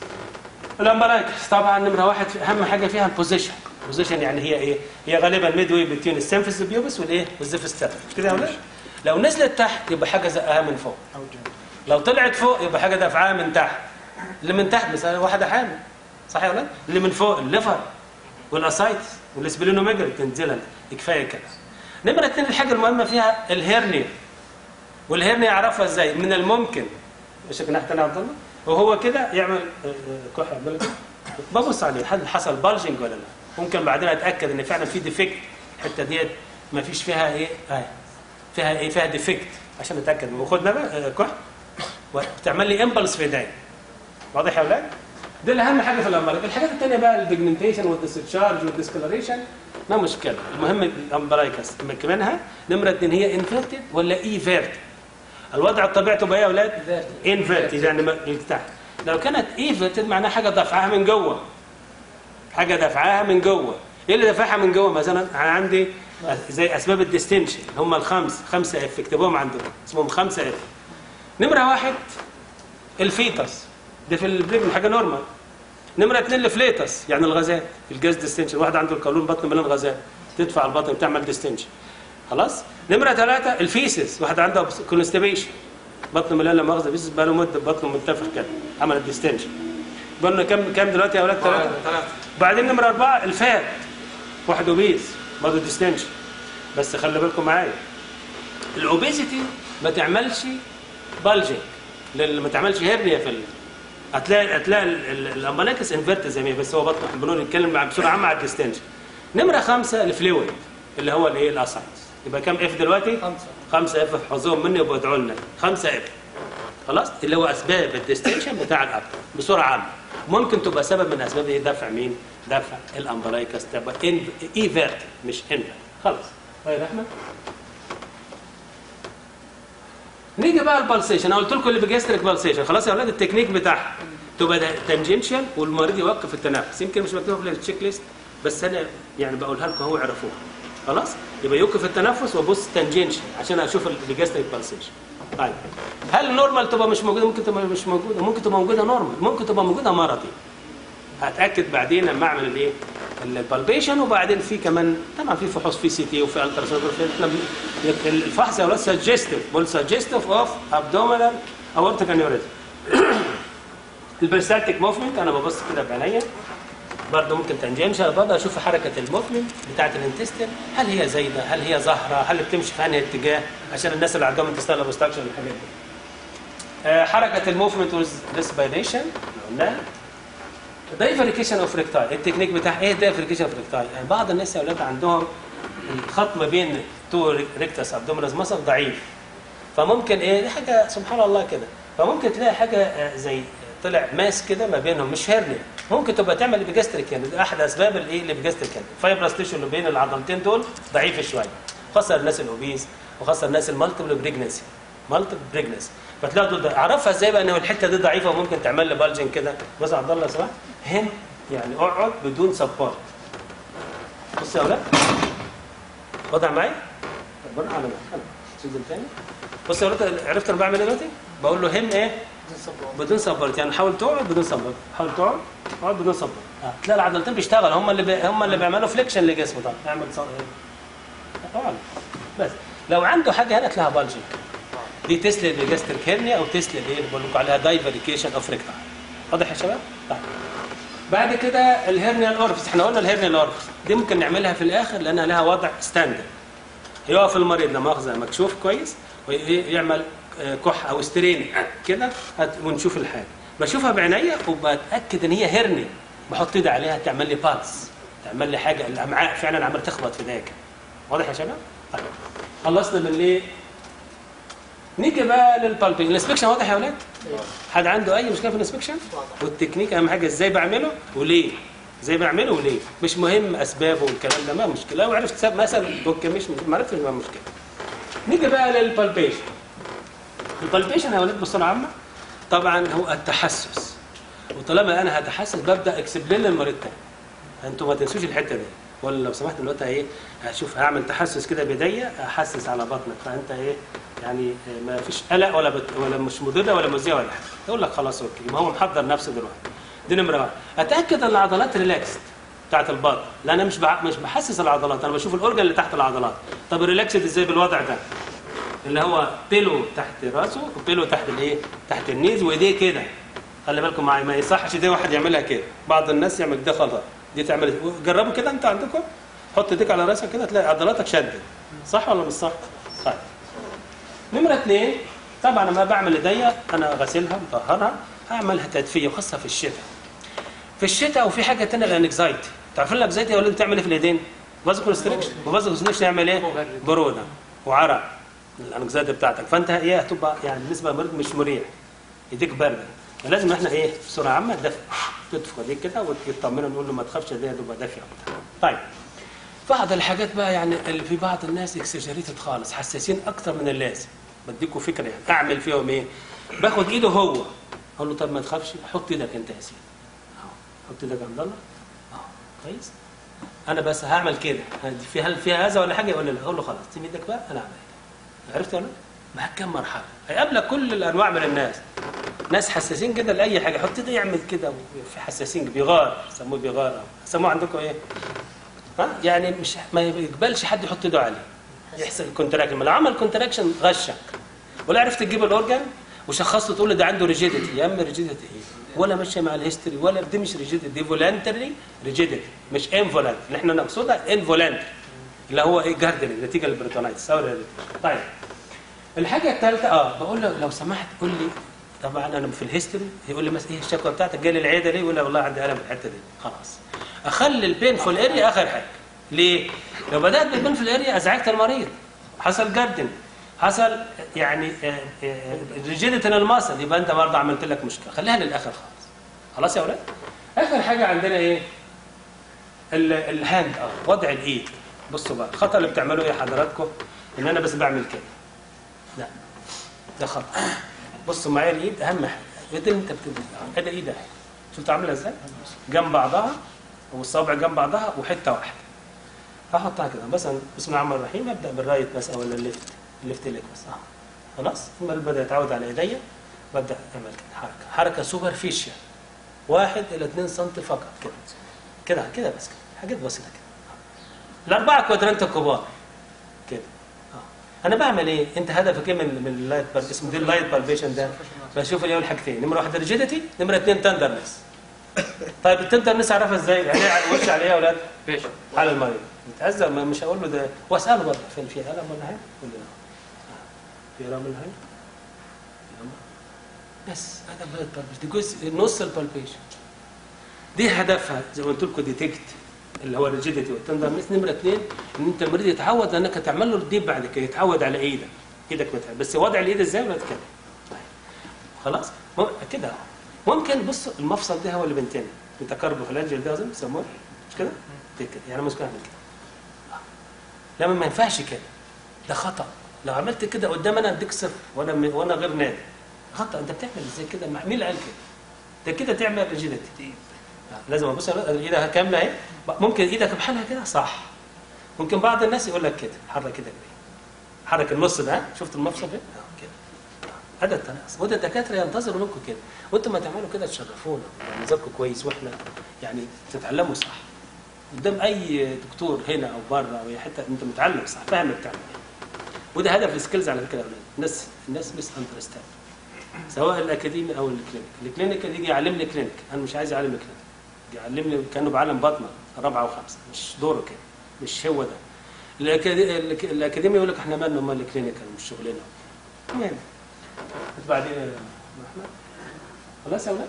A: الامبرايكس طبعا نمره واحد اهم حاجه فيها البوزيشن البوزيشن يعني هي ايه هي غالبا ميد واي بين السينفس بيوبس والايه والزيفستر مش كده يا ولاد لو نزلت تحت يبقى حاجه زقها من فوق لو طلعت فوق يبقى حاجه دافعاها من تحت اللي من تحت مثلا واحده حامل صح يا ولاد اللي من فوق الليفر والاسايتس والسبلينوميجري تنزلها كفايه كده نمره اثنين الحاجه المهمه فيها الهيرنيا والهيرنيا يعرفها ازاي من الممكن مش كنا يا عبد الله وهو كده يعمل كحه ببص عليه هل حصل بالجنج ولا لا ممكن بعدين اتاكد ان فعلا في ديفكت الحته ديت ما فيش فيها ايه آه. فيها ايه فيها ديفكت عشان اتاكد وخدنا بقى كح وتعمل لي امبلس في ايدي واضح يا اولاد دي اهم حاجه في الامبرايكس الحاجات الثانيه بقى البيجمنتيشن والديسشارج والديسكلريشن ما مشكله المهم الامبرايكس منها نمره اثنين هي انفيرتد ولا ايفيرتد الوضع الطبيعي تبقى ايه يا اولاد انفيرتد يعني تحت لو كانت ايفيرتد معناها حاجه دافعاها من جوه حاجه دافعاها من جوه ايه اللي دافعها من جوه مثلا انا عندي زي اسباب الديستنشن هم الخمس خمسه اف اكتبوهم عندكم اسمهم خمسه اف نمره واحد الفيتس ده في البريجن حاجه نورمال نمره اثنين الفليتس يعني الغازات الجاز ديستنشن واحد عنده القولون بطن مليان غازات تدفع البطن بتعمل ديستنشن خلاص نمره ثلاثه الفيسس واحد عنده كونستيبيشن بطن مليان لا مؤاخذه فيسس بقى له مده بطنه منتفخ كده عمل ديستنشن قلنا كم كم دلوقتي يا اولاد ثلاثه بعدين نمره اربعه الفات واحد اوبيز برضه ديستنشن بس خلي بالكم معايا الاوبيزيتي ما تعملش بالجنج لان ما تعملش هيرنيا في ال... هتلاقي هتلاقي الامبلاكس انفيرت زي ما هي بس هو بطن احنا بنقول نتكلم مع بسرعه عامه على الديستنشن نمره خمسه الفلويد اللي هو الايه الاسايتس يبقى كام اف دلوقتي؟
B: خمسة
A: خمسه اف احفظوهم مني وابقوا ادعوا لنا خمسه اف خلاص اللي هو اسباب الديستنشن بتاع الاب بسرعه عامه ممكن تبقى سبب من اسباب ايه دفع مين؟ دفع الامبلايكس تبقى ايفيرت مش انفيرت خلاص طيب احمد نيجي بقى البلسيشن انا قلت لكم اللي بيجستريك بالسيشن خلاص يا اولاد التكنيك بتاعها تبقى تنجنشال والمريض يوقف التنفس يمكن مش مكتوبه في التشيك ليست بس انا يعني بقولها لكم هو اعرفوها خلاص يبقى يوقف التنفس وابص تنجنشال عشان اشوف البيجستريك بالسيشن طيب هل نورمال تبقى مش موجوده ممكن تبقى مش موجوده ممكن تبقى موجوده نورمال ممكن تبقى موجوده مرضي هتاكد بعدين لما اعمل الايه البالبيشن وبعدين في كمان طبعا في فحوص في سي تي وفي التراسونوجرافي احنا الفحص يا اولاد سجستيف بقول سجستيف اوف ابدومينال اورتيك انيوريزم البرستاتيك موفمنت انا ببص كده بعينيا برضه ممكن تنجنشال برضه اشوف حركه الموفمنت بتاعه الانتستين هل هي زايده هل هي ظاهره هل بتمشي في انهي اتجاه عشان الناس اللي عندهم انتستال اوبستراكشن والحاجات دي آه حركه الموفمنت ويز ريسبيريشن قلناها دايفريكيشن اوف ريكتاي التكنيك بتاع ايه دايفريكيشن اوف ريكتاي يعني بعض الناس يا اولاد عندهم الخط ما بين تو ريكتاس ابدومينس ماسل ضعيف فممكن ايه دي حاجه سبحان الله كده فممكن تلاقي حاجه آه، زي طلع ماس كده ما بينهم مش هرنيا ممكن تبقى تعمل بيجاستريك يعني ده احد اسباب الايه البيجاستريك يعني فايبرس تيشو اللي بين العضلتين دول ضعيف شويه خاصه الناس الاوبيز وخاصه الناس المالتيبل بريجنسي مالتيبل بريجنسي فتلاقي دول ده اعرفها ازاي بقى ان الحته دي ضعيفه وممكن تعمل لي بالجن كده بص يا عبد الله لو سمحت هن يعني اقعد بدون سبورت بص يا اولاد وضع معي طب انا على مكان سجل تاني بص يا اولاد عرفت انا بعمل ايه دلوقتي بقول له هم ايه بدون سبورت يعني حاول تقعد بدون سبورت حاول تقعد اقعد بدون سبورت آه. تلاقي العضلتين بيشتغل هم اللي بي... هم اللي بيعملوا فليكشن لجسمه طبعا اعمل صار اقعد بس لو عنده حاجه هنا تلاقيها بالجنج دي تسلل بجاستريك هيرنيا او تسلل ايه اللي بقول لكم عليها دايفريكيشن اوف ريكتا واضح يا شباب؟ طيب بعد كده الهيرنيا الاورفس احنا قلنا الهيرنيا الاورفس دي ممكن نعملها في الاخر لانها لها وضع ستاندرد يقف المريض لا مؤاخذه مكشوف كويس ويعمل آه، كح او استرين كده هت- ونشوف الحاله بشوفها بعينيا وبتاكد ان هي هرنيا بحط ايدي عليها تعمل لي بالس تعمل لي حاجه الامعاء فعلا عمال تخبط في داك واضح يا شباب؟ طيب خلصنا من ليه نيجي بقى للبالبينج الانسبكشن واضح يا اولاد؟ حد عنده اي مشكله في الانسبكشن؟ والتكنيك اهم حاجه ازاي بعمله وليه؟ ازاي بعمله وليه؟ مش مهم اسبابه والكلام ده ما مشكله لو عرفت سبب مثلا اوكي مش ما عرفتش ما مشكله. نيجي بقى للبالبيشن. البالبيشن يا اولاد بصوره عامه طبعا هو التحسس وطالما انا هتحسس ببدا اكسبلين للمريض تاني. انتوا ما تنسوش الحته دي ولا لو سمحت دلوقتي ايه هشوف هعمل تحسس كده بايديا احسس على بطنك فانت ايه يعني آه، ما فيش قلق ولا بت... ولا مش مضره ولا مؤذيه ولا حاجه يقول لك خلاص اوكي ما هو محضر نفسه دلوقتي دي نمره واحد اتاكد ان العضلات ريلاكسد بتاعت البطن لا انا مش بع... مش بحسس العضلات انا بشوف الاورجن اللي تحت العضلات طب ريلاكسد ازاي بالوضع ده اللي هو بيلو تحت راسه وبيلو تحت الايه تحت النيز وايديه كده خلي بالكم معايا ما يصحش ايديه واحد يعملها كده بعض الناس يعمل ده خطا دي تعمل جربوا كده انت عندكم حط ايديك على راسك كده تلاقي عضلاتك شدت صح ولا مش صح طيب نمره اثنين طبعا لما بعمل ايديا انا غسلها مطهرها هعملها تدفيه وخاصه في الشتاء في الشتاء وفي حاجه ثانيه الانكزايتي تعرفين الانكزايتي يا ولاد بتعمل ايه في الايدين فازو كونستريكشن وفازو كونستريكشن يعمل ايه بروده وعرق الانكزايتي بتاعتك فانت ايه هتبقى يعني بالنسبه للمريض مش مريح ايديك بارده فلازم احنا ايه بسرعه عامه دفع تدفع ايديك كده وتطمنه نقول له ما تخافش ايديها تبقى دافيه طيب بعض الحاجات بقى يعني اللي في بعض الناس اكسجريتد خالص حساسين اكتر من اللازم بديكوا فكره يعني اعمل فيهم ايه باخد ايده هو اقول له طب ما تخافش حط ايدك انت يا سيدي اهو حط ايدك يا عبد الله اهو كويس انا بس هعمل كده في هل فيها هذا ولا حاجه ولا لا اقول له خلاص سيب ايدك بقى انا اعمل عرفت ولا لا؟ مع كم مرحله هيقابلك كل الانواع من الناس ناس حساسين جدا لاي حاجه حط ايده يعمل كده في حساسين بيغار يسموه بيغار أو يسموه عندكم ايه ها يعني مش ما يقبلش حد يحط ايده عليه يحصل كونتراكشن لو عمل كونتراكشن غشك ولا عرفت تجيب الاورجن وشخصته تقول له ده عنده ريجيديتي يا عم ريجيديتي ايه ولا ماشيه مع الهيستوري ولا دي مش ريجيديتي دي فولنتري ريجيديتي مش انفولنتري اللي احنا نقصدها انفولنتري اللي هو ايه جاردنج نتيجه للبريتونايتس او طيب الحاجه الثالثه اه بقول له لو سمحت قول لي طبعا انا في الهيستوري يقول لي مثلا ايه الشكوى بتاعتك جالي العياده ليه؟ يقول لي والله عندي الم في الحته دي خلاص اخلي البينفول اريا اخر حاجه ليه؟ لو بدات بالبينفول اريا ازعجت المريض حصل جاردن حصل يعني ريجيديتي الماسل يبقى انت برضه عملت لك مشكله خليها للاخر خالص خلاص يا اولاد؟ اخر حاجه عندنا ايه؟ ال- الهاند اه وضع الايد بصوا بقى الخطا اللي بتعملوه ايه حضراتكم؟ ان انا بس بعمل كده لا ده خطا بصوا معايا الايد اهم حاجه الايد اللي انت بتبدا ادي ايد اهي شفت عامله ازاي؟ جنب بعضها والصابع جنب بعضها وحته واحده هحطها كده مثلا بسم الله الرحمن الرحيم ابدا بالرايت بس او الليفت الليفت ليج بس اه خلاص ثم بدا يتعود على ايديا ببدا اعمل كده حركه حركه سوبرفيشال واحد الى 2 سم فقط كده كده كده بس كده حاجات بسيطه كده الاربعه كوادرانت الكبار كده اه انا بعمل ايه انت هدفك ايه من من اللايت بال... اسمه دي اللايت بالبيشن ده بشوف الاول حاجتين نمره واحد ريجيديتي نمره اثنين تندرنس طيب التندرنس اعرفها ازاي يعني إيه وش على ايه يا اولاد
B: فيش
A: على المريض متأذى ما- مش هقول له ده واساله برضه فين في الم ولا حاجه يقول لي لا. في الم ولا حاجه بس هذا بلاد بالبيشن دي جزء نص البالبيشن دي هدفها زي ما قلت لكم ديتكت اللي هو الريجيديتي والتندرنس نمره اثنين ان انت المريض يتعود انك تعمل له الديب بعد كده يتعود على ايدك ايدك متعب بس وضع الايد ازاي ولا كده طيب. خلاص مم- كده اهو ممكن بص المفصل ده هو اللي بنتين متكربوفلانجل ده اظن بيسموه مش كده؟ ده كده يعني ممكن اعمل كده لما ما ينفعش كده ده خطا لو عملت كده قدام انا اديك صفر وانا م- وانا غير نادي خطا انت بتعمل ازاي كده مع مين اللي قال كده؟ ده كده تعمل ريجيديتي لازم ابص على ايدها كامله اهي ممكن ايدك بحالها كده صح ممكن بعض الناس يقول لك كده حرك كده كده حرك النص ده شفت المفصل ده آه، كده هذا التناقص وده الدكاتره ينتظروا منكم كده وانتم ما تعملوا كده تشرفونا يعني نظركم كويس واحنا يعني تتعلموا صح قدام اي دكتور هنا او بره او اي حته انت متعلم صح فاهم بتعمل ايه وده هدف السكيلز على فكره يا اولاد الناس الناس مس اندرستاند سواء الاكاديمي او الكلينيك الكلينيك يجي يعلمني كلينيك انا مش عايز اعلم كلينيك يعلمني كانه بعلم بطنه رابعه وخمسه مش دوره كده مش هو ده الأكادي- الأك- الاكاديمي يقول لك احنا مالنا امال الكلينيكال مش شغلنا المهم بعدين يا احمد خلاص يا اولاد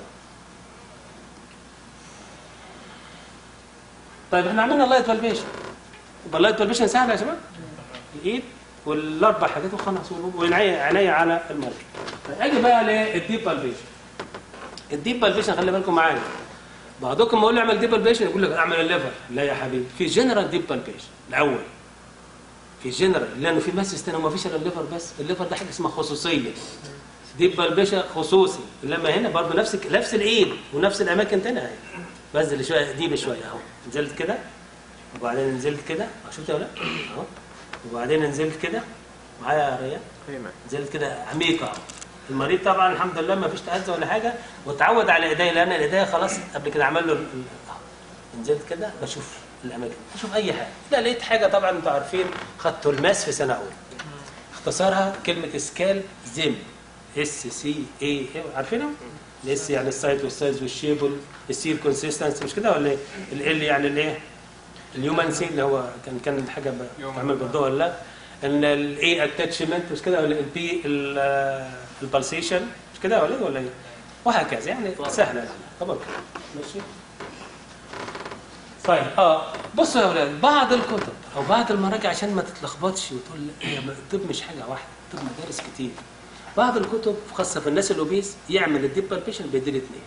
A: طيب احنا عملنا اللايت فالبيشن يبقى اللايت فالبيشن سهله يا شباب الايد والاربع حاجات وخلاص والعنايه عنايه على المركب طيب اجي بقى للديب بالبيشن الديب بالبيشن خلي بالكم معايا بعضكم ما اقول له اعمل ديب بالبيشن يقول لك اعمل الليفر لا يا حبيبي في جنرال ديب بالبيشن الاول في جنرال لانه في ماس ستين وما فيش الا الليفر بس الليفر ده حاجه اسمها خصوصيه ديب بالبيشن خصوصي لما هنا برضه نفس الك- نفس الايد ونفس الاماكن تانية اهي بنزل شويه ديب شويه اهو نزلت كده وبعدين نزلت كده شفت يا ولاد اهو وبعدين نزلت كده معايا يا ريان
B: ايوه
A: نزلت كده عميقه اهو المريض طبعا الحمد لله ما فيش تهزه ولا حاجه واتعود على ايديا لان ايديا خلاص قبل كده عمل له ال- ال- أهو. نزلت كده بشوف الاماكن بشوف اي حاجه لا لقيت حاجه طبعا انتوا عارفين خدت الماس في سنه اولى اختصارها كلمه سكال زم اس سي اي عارفينها؟ الاس يعني السايت والسايز والشيب والسير كونسيستنس مش كده ولا ايه؟ ال يعني الايه؟ الهيومن سي اللي هو كان كان الحاجه بتعمل بالضوء ولا لا؟ ان الاي اتاتشمنت مش كده ولا البي البلسيشن مش كده ولا إيه ولا ايه؟ وهكذا يعني سهله يعني طبعا ماشي طيب اه بصوا يا اولاد بعض الكتب او بعض المراجع عشان ما تتلخبطش وتقول لا، هي الطب مش حاجه واحده الطب مدارس كتير بعض الكتب خاصه في الناس الاوبيز يعمل الديب بالبيشن بيدير اثنين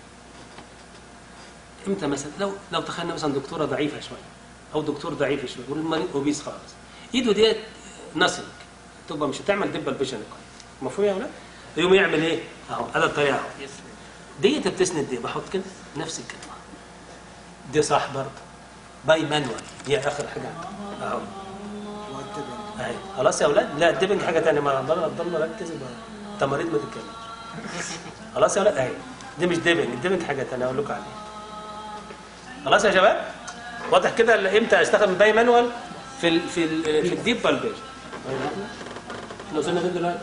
A: امتى مثلا لو لو تخيلنا مثلا دكتوره ضعيفه شويه او دكتور ضعيف شويه والمريض اوبيز خالص ايده ديت نسج تبقى مش هتعمل ديب بالبيشن كويس مفهوم يا اولاد؟ يقوم يعمل ايه؟ اهو هذا الطريقه اهو ديت بتسند دي بحط كده نفس الكلمه دي صح برضه باي مانوال دي اخر حاجه اهو اهي خلاص يا اولاد لا الدبنج حاجه ثانيه ما ضل ضل مركز يبقى انت مريض ما تتكلمش خلاص يا اولاد اهي دي مش دبنج الدبنج حاجه ثانيه اقول لكم عليها خلاص يا شباب واضح كده ال- امتى استخدم باي مانوال في ال في ال في الديب بالبيج احنا وصلنا فين دلوقتي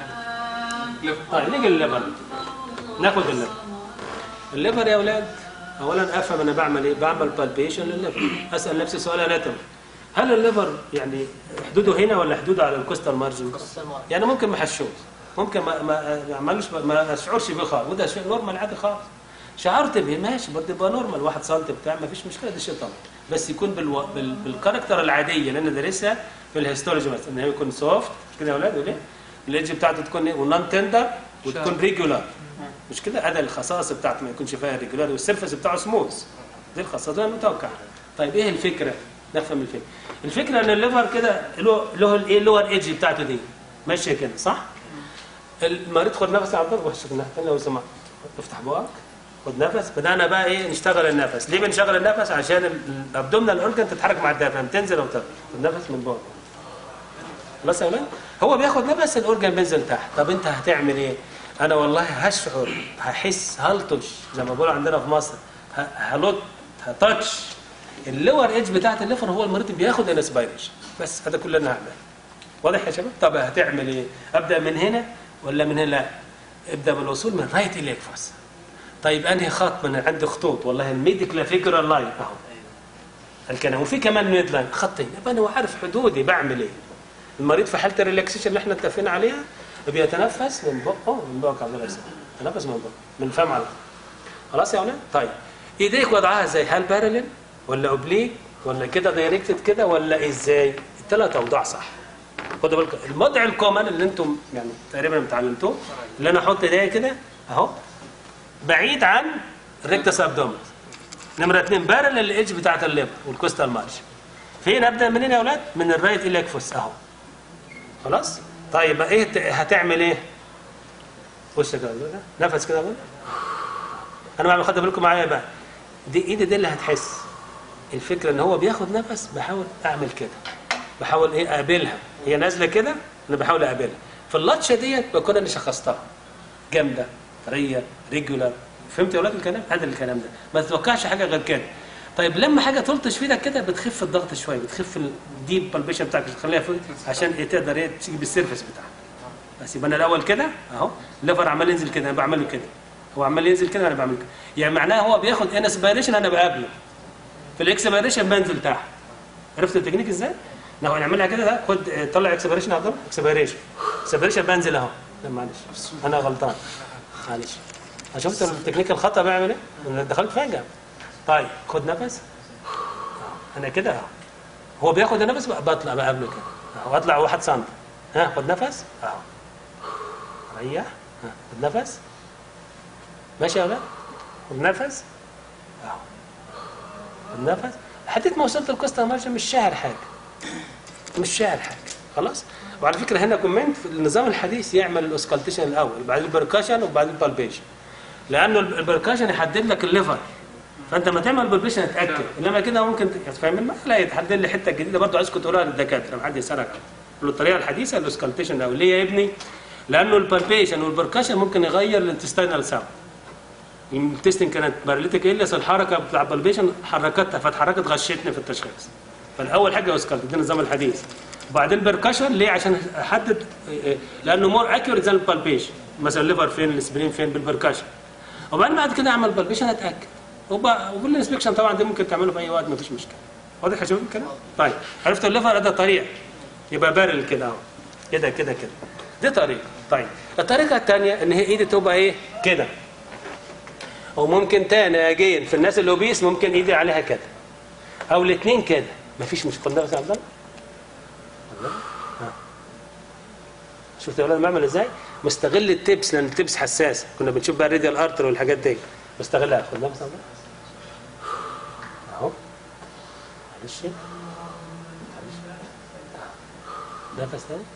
A: طيب نيجي للليفر ناخد الليفر الليفر يا اولاد اولا افهم انا بعمل ايه بعمل بالبيشن للليفر اسال نفسي سؤال اناتومي هل الليفر يعني حدوده هنا ولا حدوده على الكوستال مارجن يعني ممكن ما حشوش ممكن ما ما ما اعملش ما اشعرش بيه خالص وده شيء نورمال عادي خالص شعرت به ماشي برضه يبقى نورمال واحد سم بتاع ما فيش مشكله ده شيء طبيعي بس يكون بالو... بال... بالكاركتر العاديه اللي انا دارسها في الهيستولوجي مثلا ان هو يكون سوفت مش كده يا اولاد ولا إيه؟ الايدج بتاعته تكون ايه ونون تندر وتكون ريجولار مش كده هذا الخصائص بتاعته ما يكونش فيها ريجولار والسيرفس بتاعه سموث دي الخصائص اللي انا متوقعها طيب ايه الفكره نفهم الفكره الفكره ان الليفر كده له له الايه اللور ايدج بتاعته دي ماشيه كده صح المريض خد نفس يا عبد الله وحش الناحيه الثانيه لو سمحت افتح بقك خد نفس بدانا بقى ايه نشتغل النفس ليه بنشغل النفس عشان الابدومينال اورجن تتحرك مع الدافع تنزل او تطلع النفس من بقك خلاص يا ولاد هو بياخد نفس الاورجن بينزل تحت طب انت هتعمل ايه انا والله هشعر هحس هلطش زي ما بيقولوا عندنا في مصر ه- هلط هتاتش اللور ايدج بتاعت الليفر هو المريض بياخد الاسبيريشن بس هذا كل اللي انا هعمله واضح يا شباب طب هتعمل ايه ابدا من هنا ولا من هنا لا ابدا بالوصول من رايت اليكفاس طيب انهي خط من عندي خطوط والله الميديكال فيجر لاين اهو الكلام وفي كمان ميد لاين خطين يبقى انا عارف حدودي بعمل ايه المريض في حاله الريلاكسيشن اللي احنا اتفقنا عليها بيتنفس من بقه من بقه عبد الله يسلمك. تنفس من بقه من الفم على طول. خلاص يا اولاد طيب ايديك وضعها زي هل بارلل ولا اوبليك ولا كده دايركتد كده ولا ازاي الثلاث اوضاع صح خدوا بالكم الموضع الكومن اللي انتم يعني تقريبا اتعلمتوه اللي انا احط ايديا كده اهو بعيد عن الريكتس ابدومينس نمره اثنين بارل الايدج بتاعت الليبر والكوستال مارش فين ابدا منين يا اولاد من الرايت اليكفوس اهو خلاص طيب ايه ت- هتعمل ايه بص كده نفس كده بقى انا بعمل خدوا بالكم معايا بقى دي ايدي دي اللي هتحس الفكره ان هو بياخد نفس بحاول اعمل كده بحاول ايه اقابلها هي نازله كده انا بحاول اقابلها في اللطشه ديت بكون انا شخصتها جامده طريه ريجولار فهمت يا اولاد الكلام هذا الكلام ده ما تتوقعش حاجه غير كده طيب لما حاجه تلطش في ايدك كده بتخف الضغط شويه بتخف الديب بالبيشن بتاعك تخليها فوق عشان إيه تقدر ايه تيجي بالسيرفس بتاعك بس يبقى انا الاول كده اهو الليفر عمال ينزل كده انا بعمله كده هو عمال ينزل كده انا بعمل كده يعني معناها هو بياخد انسبيريشن انا بقابله في الاكسبيريشن بنزل تحت عرفت التكنيك ازاي؟ لو هنعملها كده ده خد اه، طلع اكسبيريشن يا عبد الله اكسبيريشن اكسبيريشن بنزل اهو لا معلش انا غلطان معلش شفت التكنيك الخطا بعمل ايه؟ انا دخلت فجاه طيب خد نفس انا كده اهو هو بياخد النفس بقى بطلع بقابله كده اهو اطلع واحد سم ها خد نفس اهو ريح ها خد نفس ماشي يا ولاد خد نفس اهو خد نفس لحد ما وصلت القصه ماشي مش شاعر حاجه مش شاعر حاجه خلاص وعلى فكره هنا كومنت في النظام الحديث يعمل الاوسكالتيشن الاول وبعدين البركاشن وبعدين البالبيشن لانه البركاشن يحدد لك الليفر فانت ما تعمل بالبيشن اتاكد انما كده ممكن تفهم المعنى لا يتحدد لي حته جديده برضه عايزكم تقولوها للدكاتره ما حد يسالك عنها قول له الطريقه الحديثه الاوسكالتيشن الاول ليه يا ابني؟ لانه البالبيشن والبركاشن ممكن يغير الانتستينال ساوند التستنج كانت باراليتيك الياس الحركه بتاع البالبيشن حركتها فاتحركت غشتني في التشخيص فالاول حاجه اوسكالت ده النظام الحديث وبعدين بركشن ليه عشان احدد لانه مور اكيوريت ذان البالبيشن مثلا الليفر فين السبرين فين بالبركشن وبعدين بعد كده اعمل بالبيشن اتاكد وب- وبالانسبكشن طبعا ده ممكن تعمله في اي وقت مفيش مشكله واضح يا شباب الكلام طيب عرفت الليفر ده طريقه يبقى بارل كده اهو كده كده كده دي طريقه طيب الطريقه الثانيه ان هي ايدي تبقى ايه كده وممكن تاني اجين في الناس الاوبيس ممكن ايدي عليها كده او الاثنين كده مفيش مشكله نفس يا عبد الله الله. ها. شفت يا ولاد بعمل ازاي مستغل التبس لان التبس حساسه كنا بنشوف بقى الريديال ارتر والحاجات دي مستغلها خد نفس يا عبد الله اهو معلش معلش نفس تاني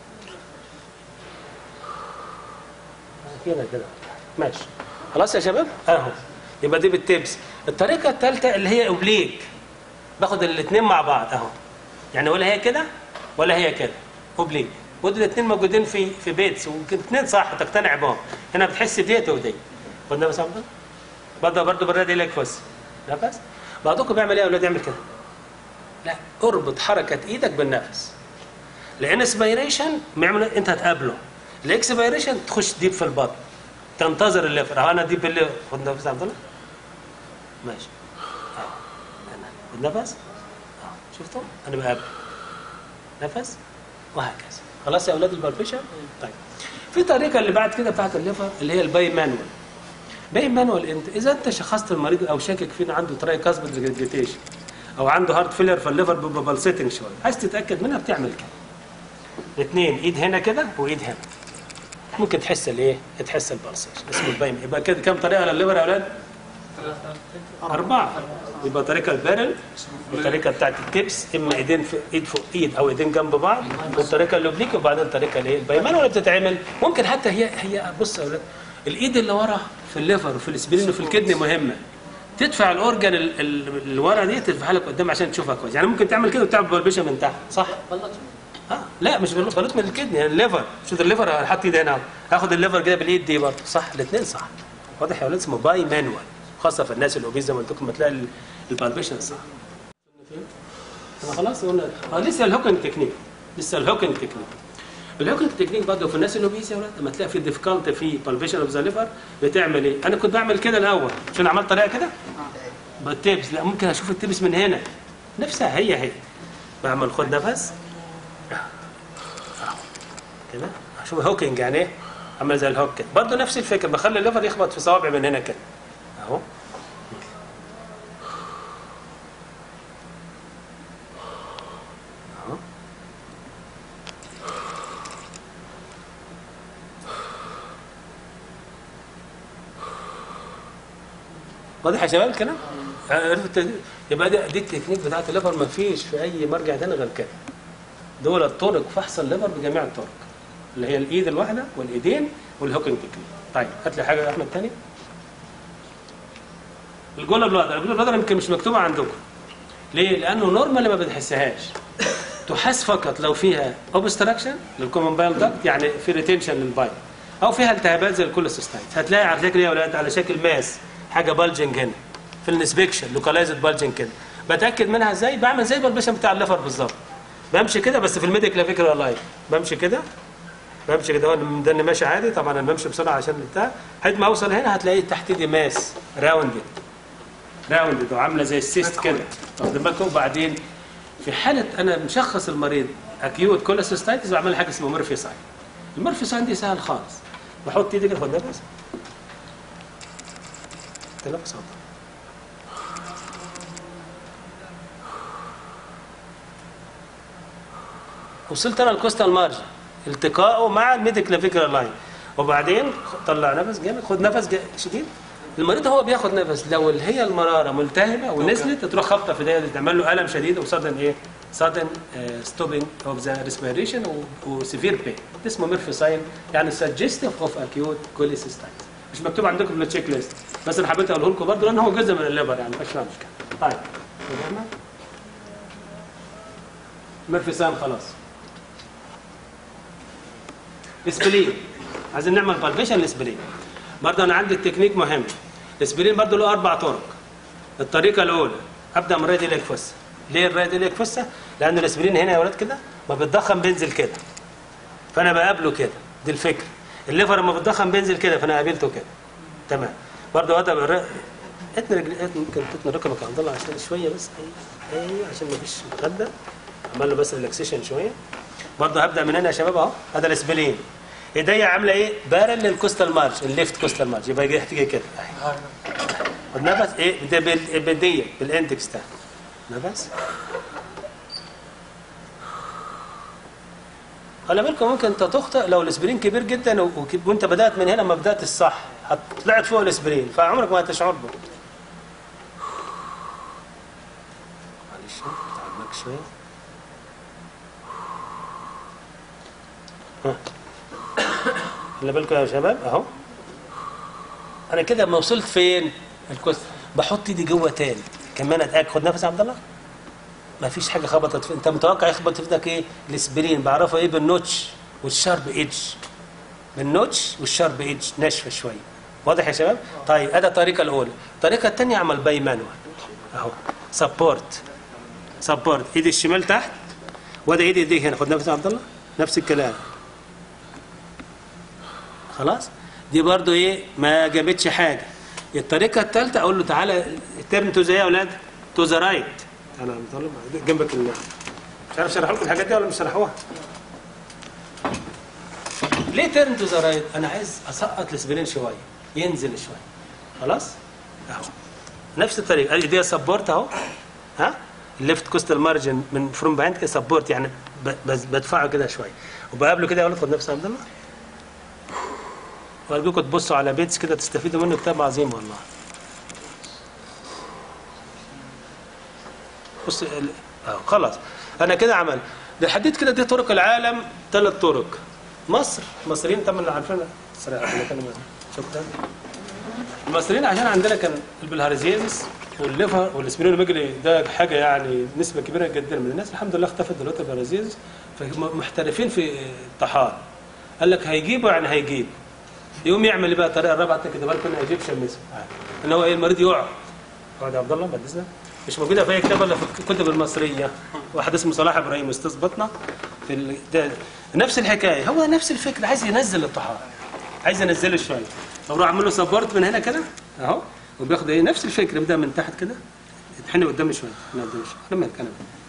A: كده كده ماشي خلاص يا شباب اهو يبقى دي بالتبس الطريقه الثالثه اللي هي اوبليك باخد الاثنين مع بعض اهو يعني ولا هي كده ولا هي كده اوبليك ودول الاثنين موجودين في في بيتس ويمكن اثنين صح تقتنع بهم هنا بتحس بديت ودي خد نفس عبد برضه برضه بالرد لك بس نفس بعضكم بيعمل ايه يا اولاد يعمل كده لا اربط حركه ايدك بالنفس الانسبيريشن بيعمل انت هتقابله الاكسبيريشن تخش ديب في البطن تنتظر الليفر اهو انا ديب الليفر خد نفس عبد الله ماشي اهو انا خد نفس اهو شفتوا انا بقابل نفس وهكذا خلاص يا اولاد البالبيشن طيب في طريقه اللي بعد كده بتاعت الليفر اللي هي الباي مانوال باي مانوال انت اذا انت شخصت المريض او شاكك فيه إن عنده تراي كاسبد ريجريتيشن او عنده هارت فيلر فالليفر بيبقى بالسيتنج شويه عايز تتاكد منها بتعمل كده الاثنين ايد هنا كده وايد هنا ممكن تحس الايه تحس البلسيشن اسمه البايم يبقى كده كم طريقه للليفر يا اولاد أربعة يبقى طريقة البارل والطريقة بتاعت التبس إما إيدين في إيد فوق إيد أو إيدين جنب بعض والطريقة اللوبليك وبعدين الطريقة اللي هي البيمان ولا بتتعمل ممكن حتى هي هي بص يا أولاد الإيد اللي ورا في الليفر وفي الإسبرين وفي الكدني مهمة تدفع الأورجن ال- ال- اللي ورا دي تدفعها لك قدام عشان تشوفها كويس يعني ممكن تعمل كده وتعمل بالبيشة من تحت صح؟ ها لا مش بلوط بلوط من الكدني يعني الليفر شوف الليفر حط ايدي هنا أهو. هاخد الليفر كده بالايد دي برضه صح الاثنين صح واضح يا ولاد اسمه باي مانوال خاصه في الناس الاوبيز زي ما قلت لكم تلاقي البالبيشن صح انا خلاص قلنا آه لسه الهوكينج تكنيك لسه الهوكينج تكنيك الهوكينج تكنيك برضه في الناس الاوبيز يا ولاد لما تلاقي في ديفيكالت في بالبيشن اوف ذا ليفر بتعمل ايه؟ انا كنت بعمل كده الاول عشان عملت طريقه كده بالتبس لا ممكن اشوف التبس من هنا نفسها هي هي بعمل خد نفس كده شوف هوكينج يعني ايه عامل زي الهوك كده برضه نفس الفكره بخلي الليفر يخبط في صوابع من هنا كده اهو واضح يا شباب الكلام؟ عرفت التدريب؟ يبقى دي, دي التكنيك بتاعت الليفر ما فيش في اي مرجع تاني غير كده دول الطرق فحص الليفر بجميع الطرق اللي هي الايد الواحده والايدين والهوكينج تكنيك طيب هات لي حاجه يا احمد تاني الجول بلادر الجول بلادر يمكن مش مكتوبه عندكم ليه؟ لانه نورمال ما بتحسهاش تحس فقط لو فيها اوبستراكشن للكومن بايل داكت يعني في ريتنشن للبايل او فيها التهابات زي الكوليسيستايت هتلاقي على شكل ايه يا ولاد على شكل ماس حاجه بالجنج هنا في الانسبكشن لوكالايزد بالجنج كده بتاكد منها ازاي بعمل زي البلبشن بتاع الليفر بالظبط بمشي كده بس في الميديكال فكره لايف بمشي كده بمشي كده هو ده اللي ماشي عادي طبعا انا بمشي بسرعه عشان بتاع لحد ما اوصل هنا هتلاقي تحت دي ماس راوندد راوندد وعامله زي السيست كده واخد بالكم وبعدين في حاله انا مشخص المريض اكيوت كوليسيستايتس بعمل حاجه اسمها مورفي ساين المورفي ساين دي سهل خالص بحط ايدي كده خد نفس تنفس عضلي وصلت انا الكوستال مارجن التقائه مع الميديك كلافيكولار لاين وبعدين طلع نفس جامد خد نفس جا- شديد المريض هو بياخد نفس لو اللي هي المراره ملتهبه ونزلت تروح خبطه في ده تعمل له الم شديد وصدن ايه؟ صدن ستوبنج اوف ذا ريسبيريشن وسيفير بين ده اسمه ميرفي ساين يعني سجستيف اوف اكيوت كوليسيستايتس مش مكتوب عندكم في التشيك ليست بس انا حبيت اقوله لكم برضه لان هو جزء من الليفر يعني مفيش فيها مشكله طيب تمام؟ ميرفي ساين خلاص اسبلين عايزين نعمل بالبيشن الاسبلين برضه انا عندي التكنيك مهم الاسبلين برضه له اربع طرق الطريقه الاولى ابدا من الرايت اليك فسه ليه الرايت اليك فسه لان الاسبرين هنا يا ولاد كده ما بتضخم بينزل كده فانا بقابله كده دي الفكره الليفر لما بتضخم بينزل كده فانا قابلته كده تمام برضه ابدا بالر... اتني رجل اتني ممكن تتني ركبك يا عبد الله عشان شويه بس ايوه ايوه عشان ما فيش مخده عمل له بس ريلاكسيشن شويه برضه هبدا من هنا يا شباب اهو هذا الاسبلين ايديا عامله ايه بارل للكوستال مارج الليفت كوستال مارج يبقى يجي تيجي كده أهي. خد نفس ايه ده بال- بالديه بالاندكس ده نفس خلي بالكم ممكن انت تخطئ لو الاسبرين كبير جدا و- وك- وانت بدات من هنا ما بدات الصح طلعت فوق الاسبرين فعمرك ما هتشعر به معلش تعبناك شويه ها. خلي بالكم يا شباب اهو انا كده ما وصلت فين الكوست بحط ايدي جوه تاني كمان اتاكد خد نفس يا عبد الله ما فيش حاجه خبطت في انت متوقع يخبط في ايدك ايه الاسبرين بعرفه ايه بالنوتش والشارب ايدج بالنوتش والشارب ايدج ناشفه شويه واضح يا شباب طيب ادي الطريقه الاولى الطريقه الثانيه اعمل باي مانوال اهو سبورت سبورت ايدي الشمال تحت وادي ايدي دي هنا خد نفس يا عبد الله نفس الكلام خلاص دي برضو ايه ما جابتش حاجه الطريقه الثالثه اقول له تعالى ترن تو يا اولاد تو ذا رايت انا مطلب جنبك ال مش عارف اشرح لكم الحاجات دي ولا مش شرحوها ليه ترن تو ذا رايت انا عايز اسقط الاسبرين شويه ينزل شويه خلاص اهو نفس الطريقه ادي دي سبورت اهو ها الليفت كوستال مارجن من فروم بايند كده سبورت يعني ب- بس- بدفعه كده شويه وبقابله كده يا ولاد خد نفس يا عبد الله وارجوكم تبصوا على بيتس كده تستفيدوا منه كتاب عظيم والله بص ال- اه خلاص انا كده عمل لحديت كده دي طرق العالم ثلاث طرق مصر المصريين طبعا اللي عارفين سريع أنا بتكلم- شكرا المصريين عشان عندنا كان البلهارزيزس والليفر والاسبرين المجري ده حاجه يعني نسبه كبيره جدا من الناس الحمد لله اختفت دلوقتي البلهارزيزس فمحترفين في الطحال قال لك هيجيبه يعني هيجيب يقوم يعمل ايه بقى الطريقه الرابعه كده بالكم ايجيبشن ميثود ان هو ايه المريض يقعد يقعد يا عبد الله بعد اذنك مش موجوده في اي كتاب ولا في الكتب المصريه واحد اسمه صلاح ابراهيم استاذ بطنه في ال... ده نفس الحكايه هو نفس الفكره عايز ينزل الطحال عايز ينزله شويه فبروح اعمل له سبورت من هنا كده اهو وبياخد ايه نفس الفكره بدا من تحت كده يتحني قدامي شويه انا قدامي شويه انا مالك انا مالك.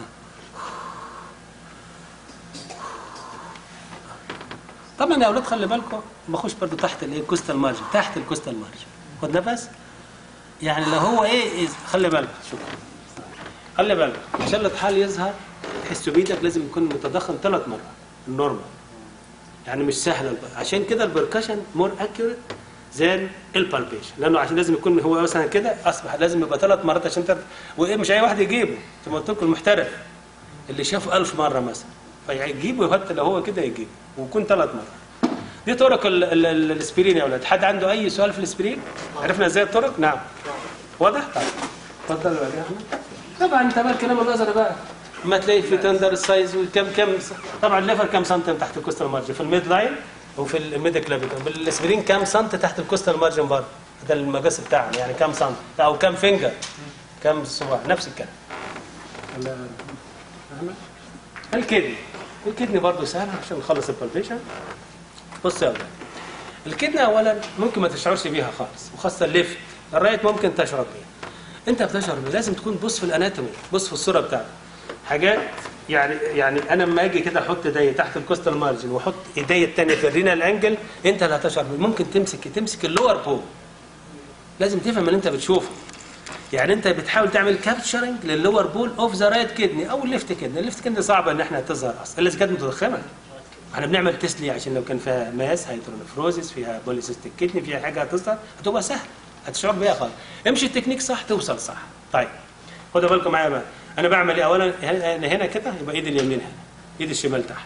A: طبعا يا اولاد خلي بالكم بخش برضو تحت الايه كوستال مارجن تحت الكوستال مارجن خد نفس يعني لو هو ايه إيه- خلي بالك شكرا خلي بالك عشان الطحال يظهر تحسه بايدك لازم يكون متضخم ثلاث مرات النورمال يعني مش سهل الب- عشان كده البركشن مور اكيوريت زين البالبيشن لانه عشان لازم يكون هو مثلا كده اصبح لازم يبقى ثلاث مرات عشان تعرف وايه مش اي واحد يجيبه زي ما قلت لكم المحترف اللي شافه ألف مره مثلا فيجيبه حتى لو هو كده يجيبه ويكون ثلاث مرات دي طرق ال- ال- ال- الاسبرين يا اولاد حد عنده اي سؤال في الاسبرين عرفنا ازاي الطرق نعم واضح طيب اتفضل يا أخي احمد طبعا انت بقى الكلام النظري بقى ما تلاقي في تندر السايز وكم كم طبعا الليفر كم سنتي تحت الكوستال مارجن في الميد لاين وفي الميد كلافيكل بالاسبرين كم سنتي تحت الكوستال مارجن برضه ده المقاس بتاعنا يعني كم سنتي او كم فينجر كم صباع نفس الكلام ولا أحمد؟ الكدني الكدني برضه سهل عشان نخلص البالبيشن بص يا اولاد الكدني اولا ممكن ما تشعرش بيها خالص وخاصه الليفت الرايت ممكن تشعر بيها انت بتشعر بيها لازم تكون بص في الاناتومي بص في الصوره بتاعتك حاجات يعني يعني انا لما اجي كده احط ايدي تحت الكوستال مارجن واحط ايدي الثانيه في الرينال انجل انت اللي هتشعر بيه ممكن تمسك تمسك اللور بول لازم تفهم اللي انت بتشوفه يعني انت بتحاول تعمل كابتشرنج للور بول اوف ذا رايت كدني او الليفت كدني الليفت كدني صعبه ان احنا تظهر اصلا الا اذا كانت متضخمه احنا بنعمل تيست ليه عشان لو كان فيها ماس هيدرونفروزيس فيها بوليسيستيك كدني فيها حاجه هتظهر هتبقى سهل هتشعر بيها خالص امشي التكنيك صح توصل صح طيب خدوا بالكم معايا بقى انا بعمل ايه اولا هنا هنا كده يبقى ايدي اليمين هنا ايدي الشمال تحت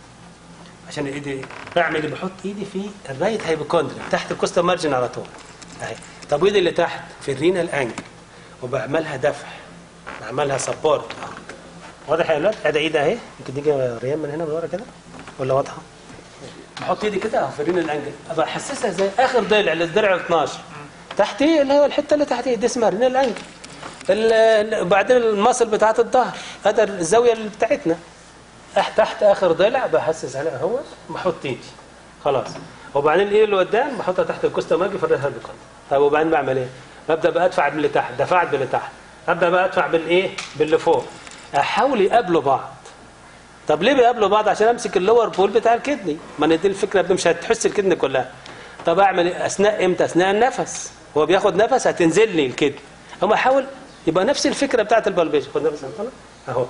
A: عشان ايدي بعمل ايه بحط ايدي في الرايت هايبوكوندريا تحت الكوستا مارجن على طول اهي طب وايدي اللي تحت في الرينال انجل وبعملها دفع بعملها سبورت واضح يا اولاد ادي ايدي اهي ممكن تيجي يا ريان من هنا من ورا كده ولا واضحه بحط ايدي كده اهو في الرينال انجل ابقى احسسها زي اخر ضلع للضلع 12 تحتيه اللي هو الحته اللي تحتيه دي اسمها رينال انجل ال- ال- وبعدين المصل بتاعت الظهر هذا الزاويه اللي بتاعتنا أح- تحت اخر ضلع بحسس عليها اهو بحط ايدي خلاص وبعدين الايد اللي قدام بحطها تحت الكوستا ماجي في الريال بيكون طيب وبعدين بعمل ايه؟ ببدا بقى ادفع باللي تحت دفعت باللي تحت ابدا بقى ادفع بالايه؟ باللي فوق احاول يقابلوا بعض طب ليه بيقابلوا بعض عشان امسك اللور بول بتاع الكدني ما أنا دي الفكره مش هتحس الكدني كلها طب اعمل إيه؟ اثناء امتى اثناء النفس هو بياخد نفس هتنزل لي الكدني اما احاول يبقى نفس الفكره بتاعت البلبيش خد نفس طلع اهو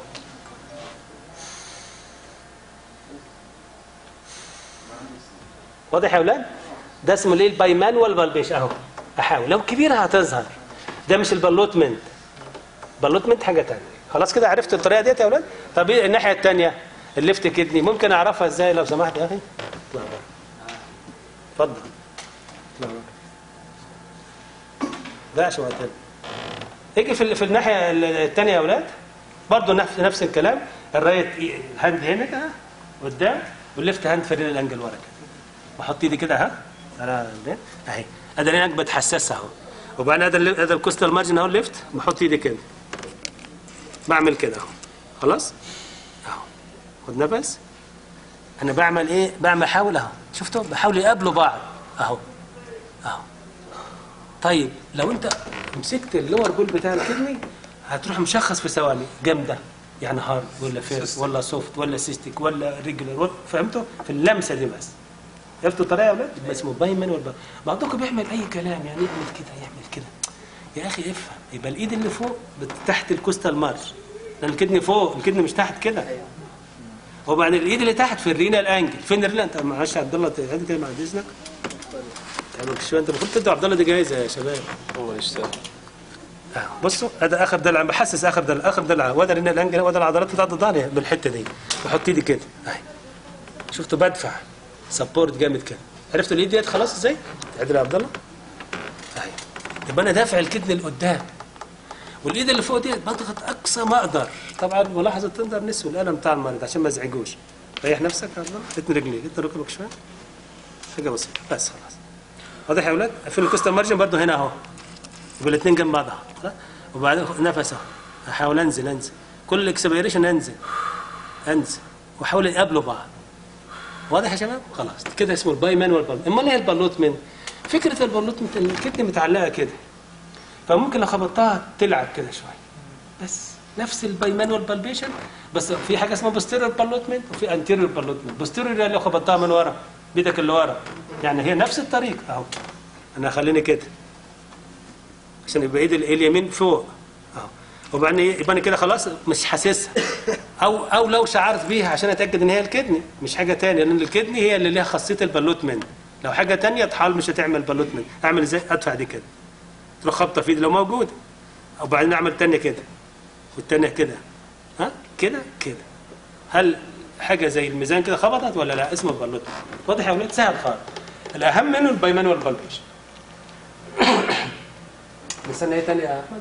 A: واضح يا اولاد ده اسمه ليه البايمان والبلبيش اهو احاول لو كبيره هتظهر ده مش البلوتمنت بلوتمنت حاجه ثانيه خلاص كده عرفت الطريقه ديت يا اولاد طب ايه الناحيه الثانيه الليفت كدني ممكن اعرفها ازاي لو سمحت يا اخي اطلع بره اتفضل اطلع بره ده شويه تاني اجي في في الناحيه الثانيه يا اولاد برضه نفس نفس الكلام الرايت هاند هنا كده قدام والليفت هاند في الريل الانجل ورا كده بحط ايدي كده ها انا ده اهي ادي هناك بتحسسها اهو وبعدين هذا ال- هذا الكوستال مارجن اهو الليفت بحط ايدي كده بعمل كده اهو خلاص اهو خد نفس انا بعمل ايه بعمل احاول اهو شفتوا بحاول يقابلوا بعض اهو اهو طيب لو انت مسكت اللور بول بتاع الكدني هتروح مشخص في ثواني جامده يعني هارد ولا فيرس ولا سوفت ولا سيستيك ولا ريجولار فهمتوا في اللمسه دي بس عرفتوا الطريقه يا اولاد يبقى اسمه بايمن والبا بعضكم بيعمل اي كلام يعني يعمل كده يعمل كده يا اخي افهم يبقى الايد اللي فوق بت- تحت الكوستال مارج لان الكدني فوق الكدني مش تحت كده وبعدين الايد اللي تحت في الرينال انجل فين الرينال انت معلش يا عبد الله تعالى كده بعد اذنك تعالوا شويه انت المفروض تدوا عبد الله دي جايزه يا شباب
B: هو اللي اشتغل
A: آه، بصوا هذا اخر دلع بحسس اخر دلع اخر دلع وده رينا الانجل وده العضلات بتاعت الظهر بالحته دي بحط ايدي كده اهي شفتوا بدفع سبورت جامد كده عرفتوا الايد ديت خلاص ازاي؟ تعدل يا عبد الله اهي يبقى انا دافع الكدن لقدام والايد اللي فوق ديت بضغط اقصى ما اقدر طبعا ملاحظه تقدر نسوي القلم بتاع المريض عشان ما يزعجوش ريح نفسك يا عبد الله اتني رجليك اتني ركبك شويه حاجه بسيطه بس خلاص واضح يا اولاد في الكوستال مارجن برضه هنا اهو يبقى الاثنين جنب بعض أهو. وبعدين نفس اهو احاول انزل انزل كل اكسبيريشن انزل انزل واحاول يقابلوا بعض واضح يا شباب خلاص كده اسمه الباي مان والبالوت امال ايه البالوتمنت فكره البالوتمنت ان الكدني متعلقه كده فممكن لو خبطتها تلعب كده شويه بس نفس البايمان والبالبيشن بس في حاجه اسمها بوستيريور بالوتمنت وفي انتيريور بالوتمنت بوستيريور يعني لو خبطتها من ورا بيدك اللي ورا يعني هي نفس الطريق اهو انا خليني كده عشان يبقى ايد ال- اليمين فوق اهو وبعدين إيه؟ يبقى انا كده خلاص مش حاسسها او او لو شعرت بيها عشان اتاكد ان هي الكدني مش حاجه تانية لان الكدني هي اللي ليها خاصيه البالوتمنت لو حاجه تانية تحاول مش هتعمل بالوتمنت اعمل ازاي ادفع دي كده تروح خبطه في ايدي لو موجوده وبعدين اعمل تانية كده والتانية كده ها كده كده هل حاجه زي الميزان كده خبطت ولا لا اسمه بالوتمنت واضح يا ولاد سهل خالص الاهم منه البايمانوال بالبيشن نستنى ايه تاني يا احمد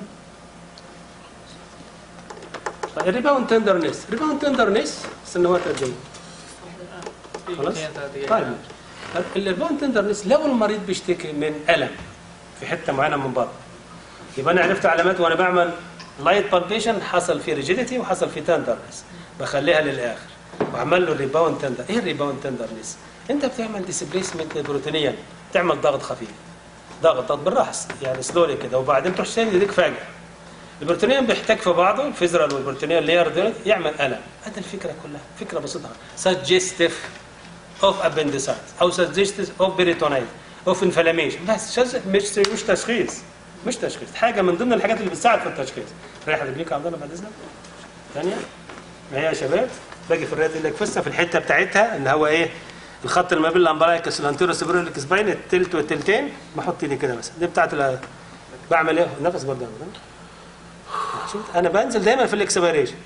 A: طيب الريباوند تندرنس الريباوند تندرنس سنوات قد ايه؟ خلاص؟ طيب الريباوند تندرنس لو المريض بيشتكي من الم في حته معينه من بطن يبقى انا عرفت علامات وانا بعمل لايت بالبيشن حصل فيه ريجيديتي وحصل فيه تندرنس بخليها للاخر واعمل له ريباوند تندر ايه الريباوند تندرنس؟ انت بتعمل ديسبليسمنت بروتينيا تعمل ضغط خفيف ضغط بالراحه يعني سلولي كده وبعدين تروح تاني يديك فجاه البروتينيوم بيحتك في بعضه الفيزرال والبروتينيوم اللير دول يعمل الم هذه الفكره كلها فكره بسيطه سجستيف اوف appendicitis او سجستيف اوف بيريتونايت اوف انفلاميشن بس شز... مش مش تشخيص مش تشخيص حاجه من ضمن الحاجات اللي بتساعد في التشخيص ريح رجليك يا عبد الله بعد اذنك ثانيه ما هي يا شباب باجي في الرئه لك فسه في الحته بتاعتها اللي هو ايه الخط اللي ما بين الامبرايكس والانتيرو سيبروليك سباين التلت والتلتين بحط ايدي كده مثلا دي بتاعت ال- بعمل ايه نفس برضه شفت انا بنزل دايما في الاكسبيريشن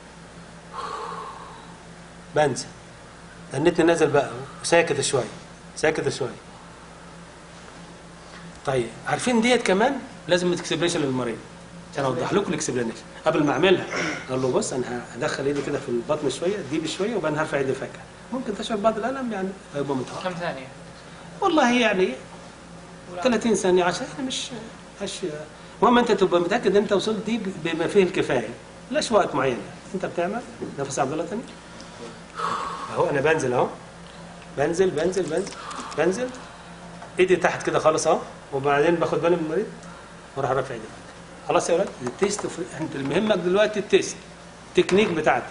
A: بنزل دنيتني نازل بقى وساكت شويه ساكت شويه طيب عارفين ديت كمان لازم اكسبريشن للمريض عشان اوضح لكم الاكسبلانيشن قبل ما اعملها اقول له بص انا هدخل ايدي كده في البطن شويه اديب شويه وبعدين هرفع ايدي فجاه ممكن تشعر بعض الالم يعني هيبقى متوقع
B: كم ثانية؟
A: والله يعني 30 ثانيه 10 يعني مش مش المهم انت تبقى متاكد ان انت وصلت دي بما فيه الكفايه لاش وقت معين انت بتعمل نفس عبد الله تاني اهو انا بنزل اهو بنزل بنزل بنزل بنزل ايدي تحت كده خالص اهو وبعدين باخد بالي من المريض واروح رافع ايدي خلاص يا ولاد التيست في... انت المهمك دلوقتي التيست التكنيك بتاعتك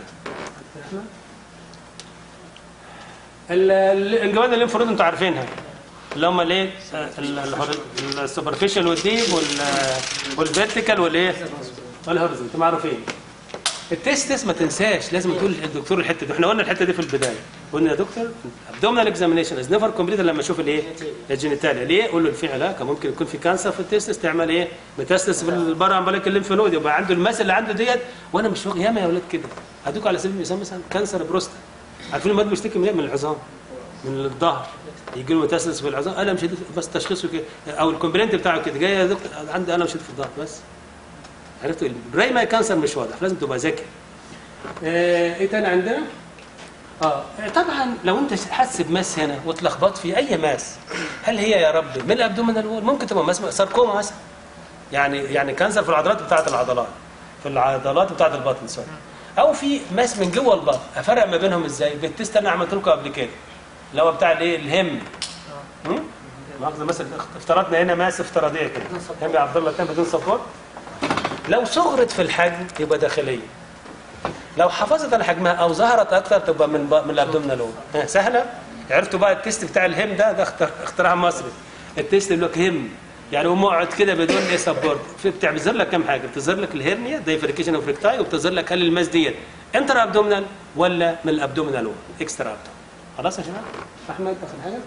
A: ال- ال- الجوانب الليمفوريد انتوا عارفينها اللي هم الايه السوبرفيشال والديب وال- والفيرتيكال والايه والهورزنت انتوا معروفين التيست ما تنساش لازم تقول للدكتور الحته دي احنا قلنا الحته دي في البدايه قلنا يا دكتور ابدومينال اكزامينيشن از نيفر كومبليت لما اشوف الايه الجينيتاليا ليه قول له في علاقه ممكن يكون في كانسر في التيستس تعمل ايه ميتاستس في البرا امبليك الليمف نود يبقى عنده الماس اللي عنده ديت وانا مش واخد ياما يا اولاد كده هدوك على سبيل المثال مثلا كانسر بروستا عارفين المريض بيشتكي من ايه من العظام من الظهر يجي له ميتاستس في العظام الم شديد بس تشخيصه كده او الكومبلينت بتاعه كده جاي يا دكتور عندي الم شديد في الظهر بس عرفتوا البرايمري كانسر مش واضح لازم تبقى ذكي آه، ايه تاني عندنا؟ اه طبعا لو انت حاسس بماس هنا واتلخبطت في اي ماس هل هي يا رب من الابدومينال وول ممكن تبقى ماس ساركوما مثلا يعني يعني كانسر في العضلات بتاعه العضلات في العضلات بتاعه البطن سوري او في ماس من جوه البطن افرق ما بينهم ازاي بالتست انا عملت لكم قبل كده اللي هو بتاع الايه الهم هم؟ مؤاخذه مثلا افترضنا هنا ماس افتراضيه كده هم يا عبد الله كان بدون سبورت لو صغرت في الحجم يبقى داخليه لو حافظت على حجمها او ظهرت اكثر تبقى من من الابدومينال وول ها، سهله عرفتوا بقى التيست بتاع الهم ده ده اختر- اختراع مصري التيست اللي لك هم يعني هو مقعد كده بدون ايه سبورت في بتظهر لك كام حاجه بتظهر لك الهرنيا دايفريكيشن اوف ريكتاي وبتظهر لك هل الماس ديت انتر ابدومينال ولا من الابدومينال وول اكسترا ابدومينال خلاص يا شباب احمد اخر حاجه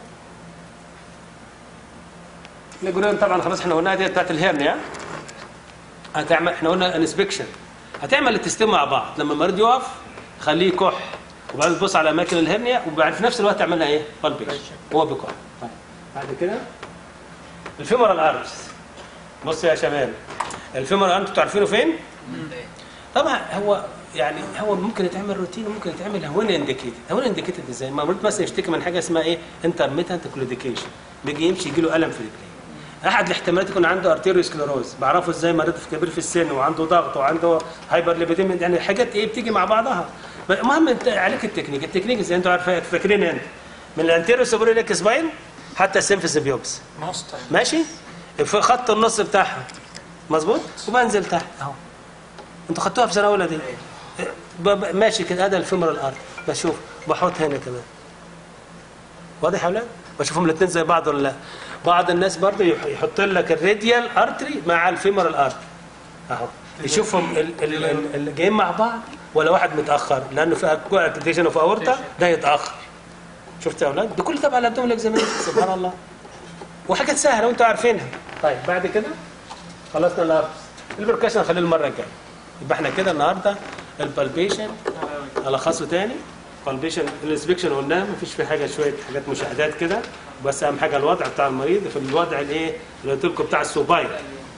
A: الجرين طبعا خلاص احنا قلناها ديت بتاعت الهرنيا هتعمل احنا قلنا انسبكشن هتعمل التستين مع بعض لما المريض يقف خليه يكح وبعدين تبص على اماكن الهرنيا وبعد في نفس الوقت تعملها ايه؟ بالبيكشن هو بيكح طيب. بعد كده الفيمورال ارمز بص يا شباب الفيمورال ارمز انتوا عارفينه فين؟ طبعا هو يعني هو ممكن يتعمل روتين وممكن يتعمل هون انديكيتد هون انديكيتد ازاي؟ ما مريض مثلا يشتكي من حاجه اسمها ايه؟ انترميتنت كلوديكيشن بيجي يمشي يجي له الم في رجليه احد الاحتمالات يكون عنده ارتيريوسكليروز بعرفه ازاي مريض في كبير في السن وعنده ضغط وعنده هايبر ليبيديميا يعني حاجات ايه بتيجي مع بعضها المهم انت عليك التكنيك التكنيك زي انتوا عارفين فاكرين انت من الانتيريو سوبريليك سباين حتى السيمفيس بيوبس
B: ماستر
A: ماشي في خط النص بتاعها مظبوط وبنزل تحت اهو انتوا خدتوها في سنه اولى دي ب- ب- ماشي كده هذا الفيمورال ارت بشوف بحط هنا كمان واضح يا اولاد بشوفهم الاثنين زي بعض ولا لا بعض الناس برضه يح- يحط لك الراديال ارتري مع الفيمورال ارتري اهو يشوفهم ال- ال- ال- اللي جايين مع بعض ولا واحد متاخر لانه في اكتيشن اوف اورتا ده يتاخر شفت يا اولاد بكل طبعا الابدومين اكزامينشن سبحان الله وحاجات سهله وانتوا عارفينها طيب بعد كده خلصنا الاربس البركشن خليه المره الجايه يبقى احنا كده النهارده البالبيشن الخصه تاني بالبيشن الانسبكشن قلناه مفيش فيه حاجه شويه حاجات مشاهدات كده بس اهم حاجه الوضع بتاع المريض في الوضع الايه اللي قلت لكم بتاع السوبايل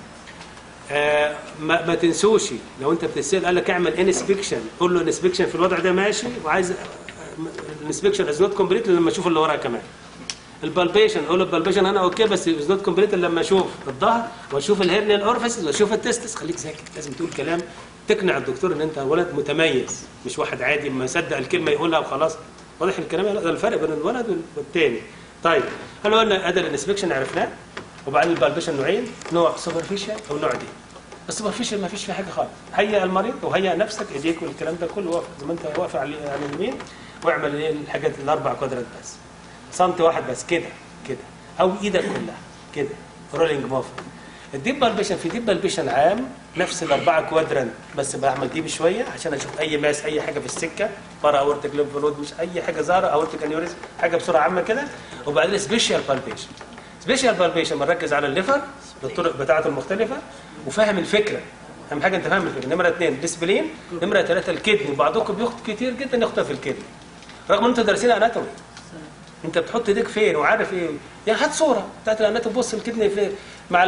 A: آه ما, ما تنسوش لو انت بتسال قال لك اعمل انسبكشن قول له انسبكشن في الوضع ده ماشي وعايز الانسبكشن از نوت كومبليت لما اشوف اللي ورا كمان البالبيشن اقول له البالبيشن انا اوكي بس از نوت كومبليت لما اشوف الظهر واشوف الهرنيال اورفيس واشوف التستس خليك ساكت لازم تقول كلام تقنع الدكتور ان انت ولد متميز مش واحد عادي ما يصدق الكلمه يقولها وخلاص واضح الكلام ده الفرق بين الولد والتاني طيب هل قلنا ادى الانسبكشن عرفناه وبعدين البالبيشن نوعين نوع سوبرفيشال او نوع دي السوبرفيشال ما فيش فيه حاجه خالص هيئ المريض وهيئ نفسك ايديك والكلام ده كله واقف زي ما انت واقف على على اليمين واعمل ايه الحاجات الاربع كوادرات بس سنتي واحد بس كده كده او ايدك كلها كده رولينج موفر الديب بالبيشن في ديب بالبيشن عام نفس الاربعه كوادرنت بس بعمل ديب شويه عشان اشوف اي ماس اي حاجه في السكه بره اورتيك ليمف نود مش اي حاجه ظاهره اورتيك انيوريزم حاجه بسرعه عامه كده وبعدين سبيشال بالبيشن سبيشال بالبيشن بنركز على الليفر بالطرق بتاعته المختلفه وفاهم الفكره اهم حاجه انت فاهم الفكره نمره اثنين ديسبلين نمره ثلاثه الكدني بعضكم بياخد كتير جدا ياخدها في الكدني رغم ان انتوا دارسين اناتومي انت بتحط ايديك فين وعارف ايه يعني هات صوره بتاعت الاناتومي بص الكدني فين مع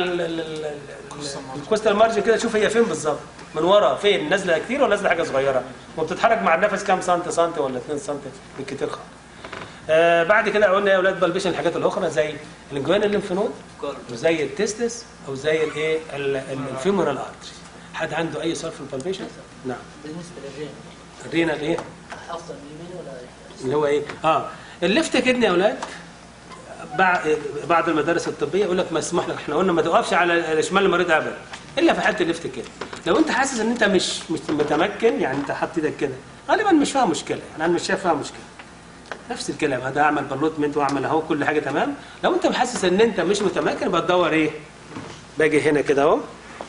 A: الكوستال مارجن كده شوف هي فين بالظبط من ورا فين نازله كتير ولا نازله حاجه صغيره وبتتحرك مع النفس كام سنتي سنتي ولا 2 سنتي بالكتير خالص آه بعد كده قلنا يا اولاد بالبيشن الحاجات الاخرى زي الانجوين الليمف نود وزي التستس او زي الايه الفيمورال ارتري حد عنده اي سؤال في البالبيشن نعم
B: بالنسبه للرين
A: الرينال ايه
B: افضل اليمين ولا
A: اللي هو ايه اه الليفت كدني يا اولاد بعد بعض المدارس الطبيه يقول لك مسموح لك احنا قلنا ما توقفش على شمال المريض ابدا الا في حاله الليفت كده لو انت حاسس ان انت مش مش متمكن يعني انت حاطط ايدك كده غالبا مش فيها مشكله يعني انا مش شايف فيها مشكله نفس الكلام هذا اعمل بالوتمنت واعمل اهو كل حاجه تمام لو انت حاسس ان انت مش متمكن يبقى تدور ايه باجي هنا كده اهو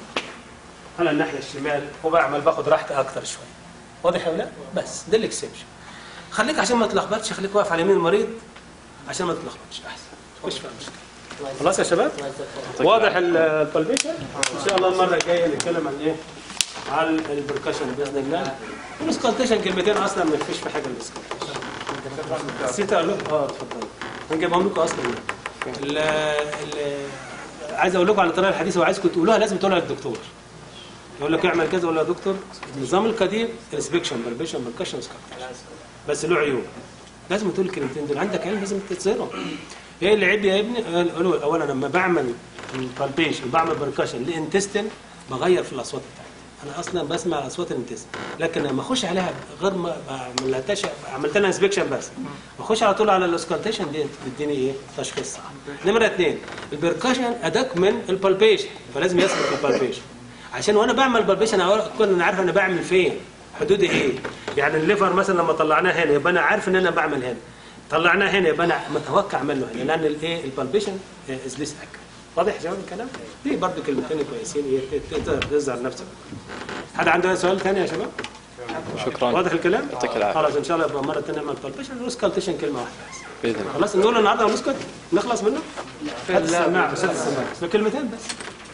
A: على الناحيه الشمال وبعمل باخد راحتي اكتر شويه واضح ولا لا بس ده الاكسبشن خليك عشان ما تلخبطش خليك واقف على يمين المريض عشان ما تلخبطش احسن مش فيها مشكله خلاص يا شباب واضح البالبيشن ان شاء الله المره الجايه نتكلم عن ايه عن البركشن باذن الله والسكالتيشن كلمتين اصلا ما فيش في حاجه السكالتيشن نسيت اقول لكم اه اتفضلوا هنجيبهم لكم اصلا ال ال عايز اقول لكم على الطريقه الحديثه وعايزكم تقولوها لازم تقولها للدكتور يقول لك اعمل كذا ولا يا دكتور النظام القديم انسبكشن بالبيشن بالكشن بس له عيوب لازم تقول الكلمتين دول عندك علم لازم تتصيرهم ايه اللي عيب يا ابني قالوا اولا لما بعمل بالبيشن بعمل بركشن لانتستن بغير في الاصوات بتاعتي انا اصلا بسمع اصوات الانتستن لكن لما اخش عليها غير ما ما عملتهاش عملت لها انسبكشن بس بخش على طول على الاسكالتيشن دي تديني ايه تشخيص صح نمره اثنين البركشن ادق من البالبيشن فلازم يسبق البالبيشن عشان وانا بعمل بالبيشن اكون انا عارف انا بعمل فين حدودي ايه يعني الليفر مثلا لما طلعناه هنا يبقى انا عارف ان انا بعمل هنا طلعناه هنا يبقى انا متوقع منه هنا لان الايه البالبيشن از ليس اكل واضح يا شباب الكلام دي برضو كلمتين كويسين تقدر تظهر نفسك حد عنده سؤال ثاني يا شباب
C: شكرا
A: واضح الكلام
C: يعطيك العافيه
A: خلاص ان شاء الله يبقى مره ثانيه نعمل بالبيشن وسكالتيشن كلمه واحده بس
C: باذن الله
A: خلاص نقول النهارده ونسكت نخلص منه لا نعم ست سماعات كلمتين بس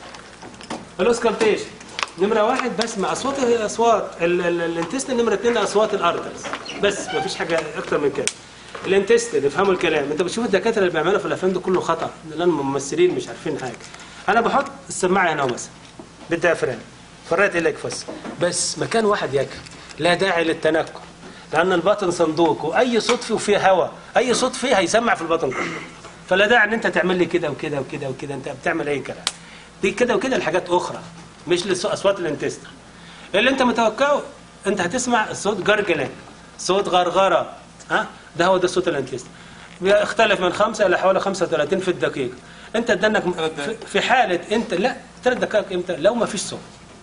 A: الاسكالتيشن نمره واحد بسمع اصوات الاصوات الانتستين نمره اثنين اصوات الارترز بس ما فيش حاجه اكتر من كده الانتستين افهموا الكلام انت بتشوف الدكاتره اللي بيعملوا في الافلام ده كله خطا لان الممثلين مش عارفين حاجه انا بحط السماعه هنا مثلا بالدافران فرقت لك فس بس مكان واحد يكفي لا داعي للتنكر لان البطن صندوق واي صوت فيه وفيه هواء اي صوت فيه هيسمع في البطن كله فلا داعي ان انت تعمل لي كده وكده وكده وكده انت بتعمل اي كلام دي كده وكده الحاجات اخرى مش لاصوات الانتستر اللي انت متوقعه انت هتسمع صوت جرجلين صوت غرغره ها ده هو ده صوت الانتستر بيختلف من 5 الى حوالي 35 في الدقيقه انت ادانك في حاله انت لا ثلاث دقائق امتى لو ما فيش صوت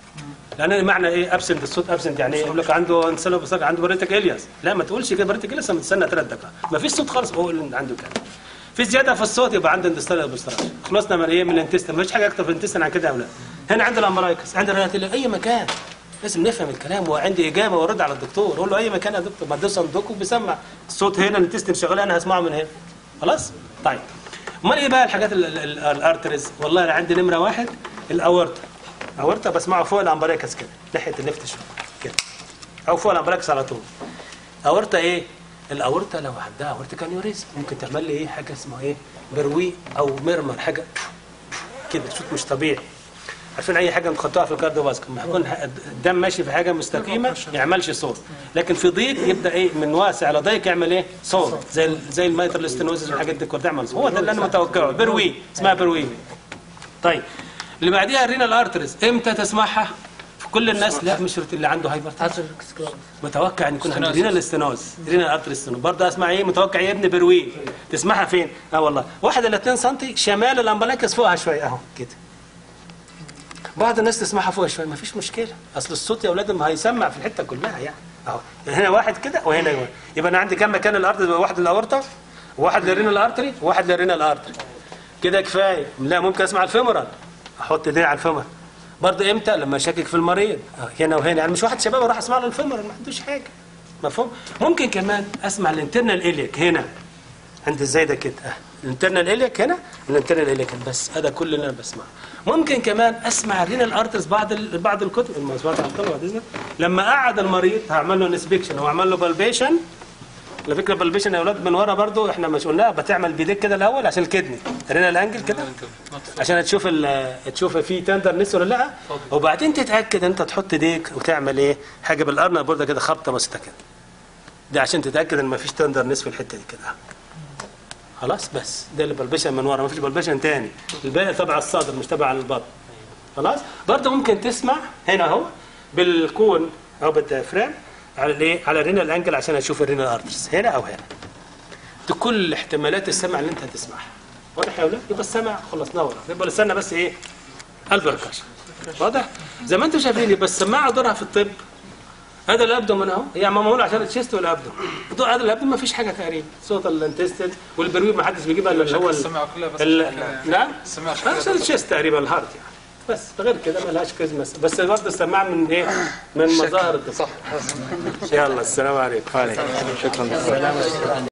A: لان معنى ايه ابسنت الصوت ابسنت يعني يقول لك عنده انسان بصر عنده بريتك الياس لا ما تقولش كده بريتك الياس مستنى ثلاث دقائق ما فيش صوت خالص بقول ان عنده كده في زياده في الصوت يبقى عنده اندستريال بستراش خلصنا من ايه من الانتستين مفيش حاجه اكتر في الانتستين عن كده يا اولاد هنا عند الامرايكس عند الريناتيل اي مكان لازم نفهم الكلام وعندي اجابه وارد على الدكتور اقول له اي مكان يا دكتور ما ده صندوق وبيسمع الصوت هنا الانتستين شغال انا هسمعه من هنا خلاص طيب امال ايه بقى الحاجات ال- ال- ال- الارترز والله انا عندي نمره واحد الاورطه اورطه بسمعه فوق الامبريكس كده ناحيه النفط شويه كده او فوق الامبريكس على طول اورطه ايه الاورطه لو عندها اورتيكال انيوريزم ممكن تعمل لي ايه حاجه اسمها ايه بروي او مرمر حاجه كده صوت مش طبيعي عشان اي حاجه نحطها في الكارديو فاسك لما يكون الدم ماشي في حاجه مستقيمه ما يعملش صوت لكن في ضيق يبدا ايه من واسع على ضيق يعمل ايه صوت زي ال- زي الميترال ستينوزس والحاجات دي كلها تعمل صوت هو ده اللي انا متوقعه بروي اسمها بروي طيب اللي بعديها الرينال ارترز امتى تسمعها في كل الناس لا مش اللي عنده هايبر
B: حصل سكلوز
A: متوقع ان يكون عندي رينال استنوز رينال ارتري استنوز برضه اسمع ايه متوقع يا ابن بروين تسمعها فين اه والله واحد الى 2 سم شمال الامبلاكس فوقها شويه اهو كده بعض الناس تسمعها فوق شويه ما فيش مشكله اصل الصوت يا اولاد ما هيسمع في الحته كلها يعني اهو هنا واحد كده وهنا واحد يبقى انا عندي كام مكان الارتري واحد للاورطه وواحد للرينال ارتري وواحد للرينال ارتري كده كفايه لا ممكن اسمع الفيمورال احط ايدي على الفيمورال برضه امتى لما اشكك في المريض آه، هنا وهنا يعني مش واحد شباب راح اسمع له الفيمورال ما عندوش حاجه مفهوم ممكن كمان اسمع الانترنال اليك هنا عند الزايده كده اه الانترنال اليك هنا الانترنال اليك هنا بس هذا كل اللي انا بسمعه ممكن كمان اسمع الرينال ارترز بعض ال... بعض الكتب الموضوعات على الطلبه بعد اذنك لما قعد المريض هعمل له انسبكشن واعمل له بالبيشن على فكره بالبيشن يا اولاد من ورا برضو احنا مش قلناها بتعمل بايديك كده الاول عشان الكدني رينال انجل كده عشان تشوف ال- تشوف في تندرنس ولا لا وبعدين تتاكد انت تحط ايديك وتعمل ايه حاجه بالارنب برضه كده خبطه بسيطه كده ده عشان تتاكد ان مفيش تندرنس في الحته دي كده خلاص بس ده اللي بلبشن من ورا مفيش بلبشن تاني الباقي تبع الصدر مش تبع البطن خلاص برضه ممكن تسمع هنا اهو بالكون او بالديافرام على الايه على الرينال انجل عشان اشوف الرينال ارترز هنا او هنا دي كل احتمالات السمع اللي انت هتسمعها واضح يا اولاد يبقى السمع خلصنا ورا يبقى استنى بس ايه البركشن واضح زي ما انتم شايفين يبقى السماعه دورها في الطب هذا الابدومن اهو يعني معمول عشان التشيست والابدومن دول هذا الابدومن ما فيش حاجه تقريبا صوت الانتستين والبرويد ما حدش بيجيبها الا اللي هو ال-
C: السمع كلها بس
A: ال-
C: شكلها يعني.
A: نعم
C: السمع شكلها
A: عشان التشيست تقريبا الهارت يعني بس غير كده ما لهاش كلمه بس برضه السماعه من ايه من مظاهر الدفاع
C: صح
A: يلا السلام عليكم وعليكم
D: شكرا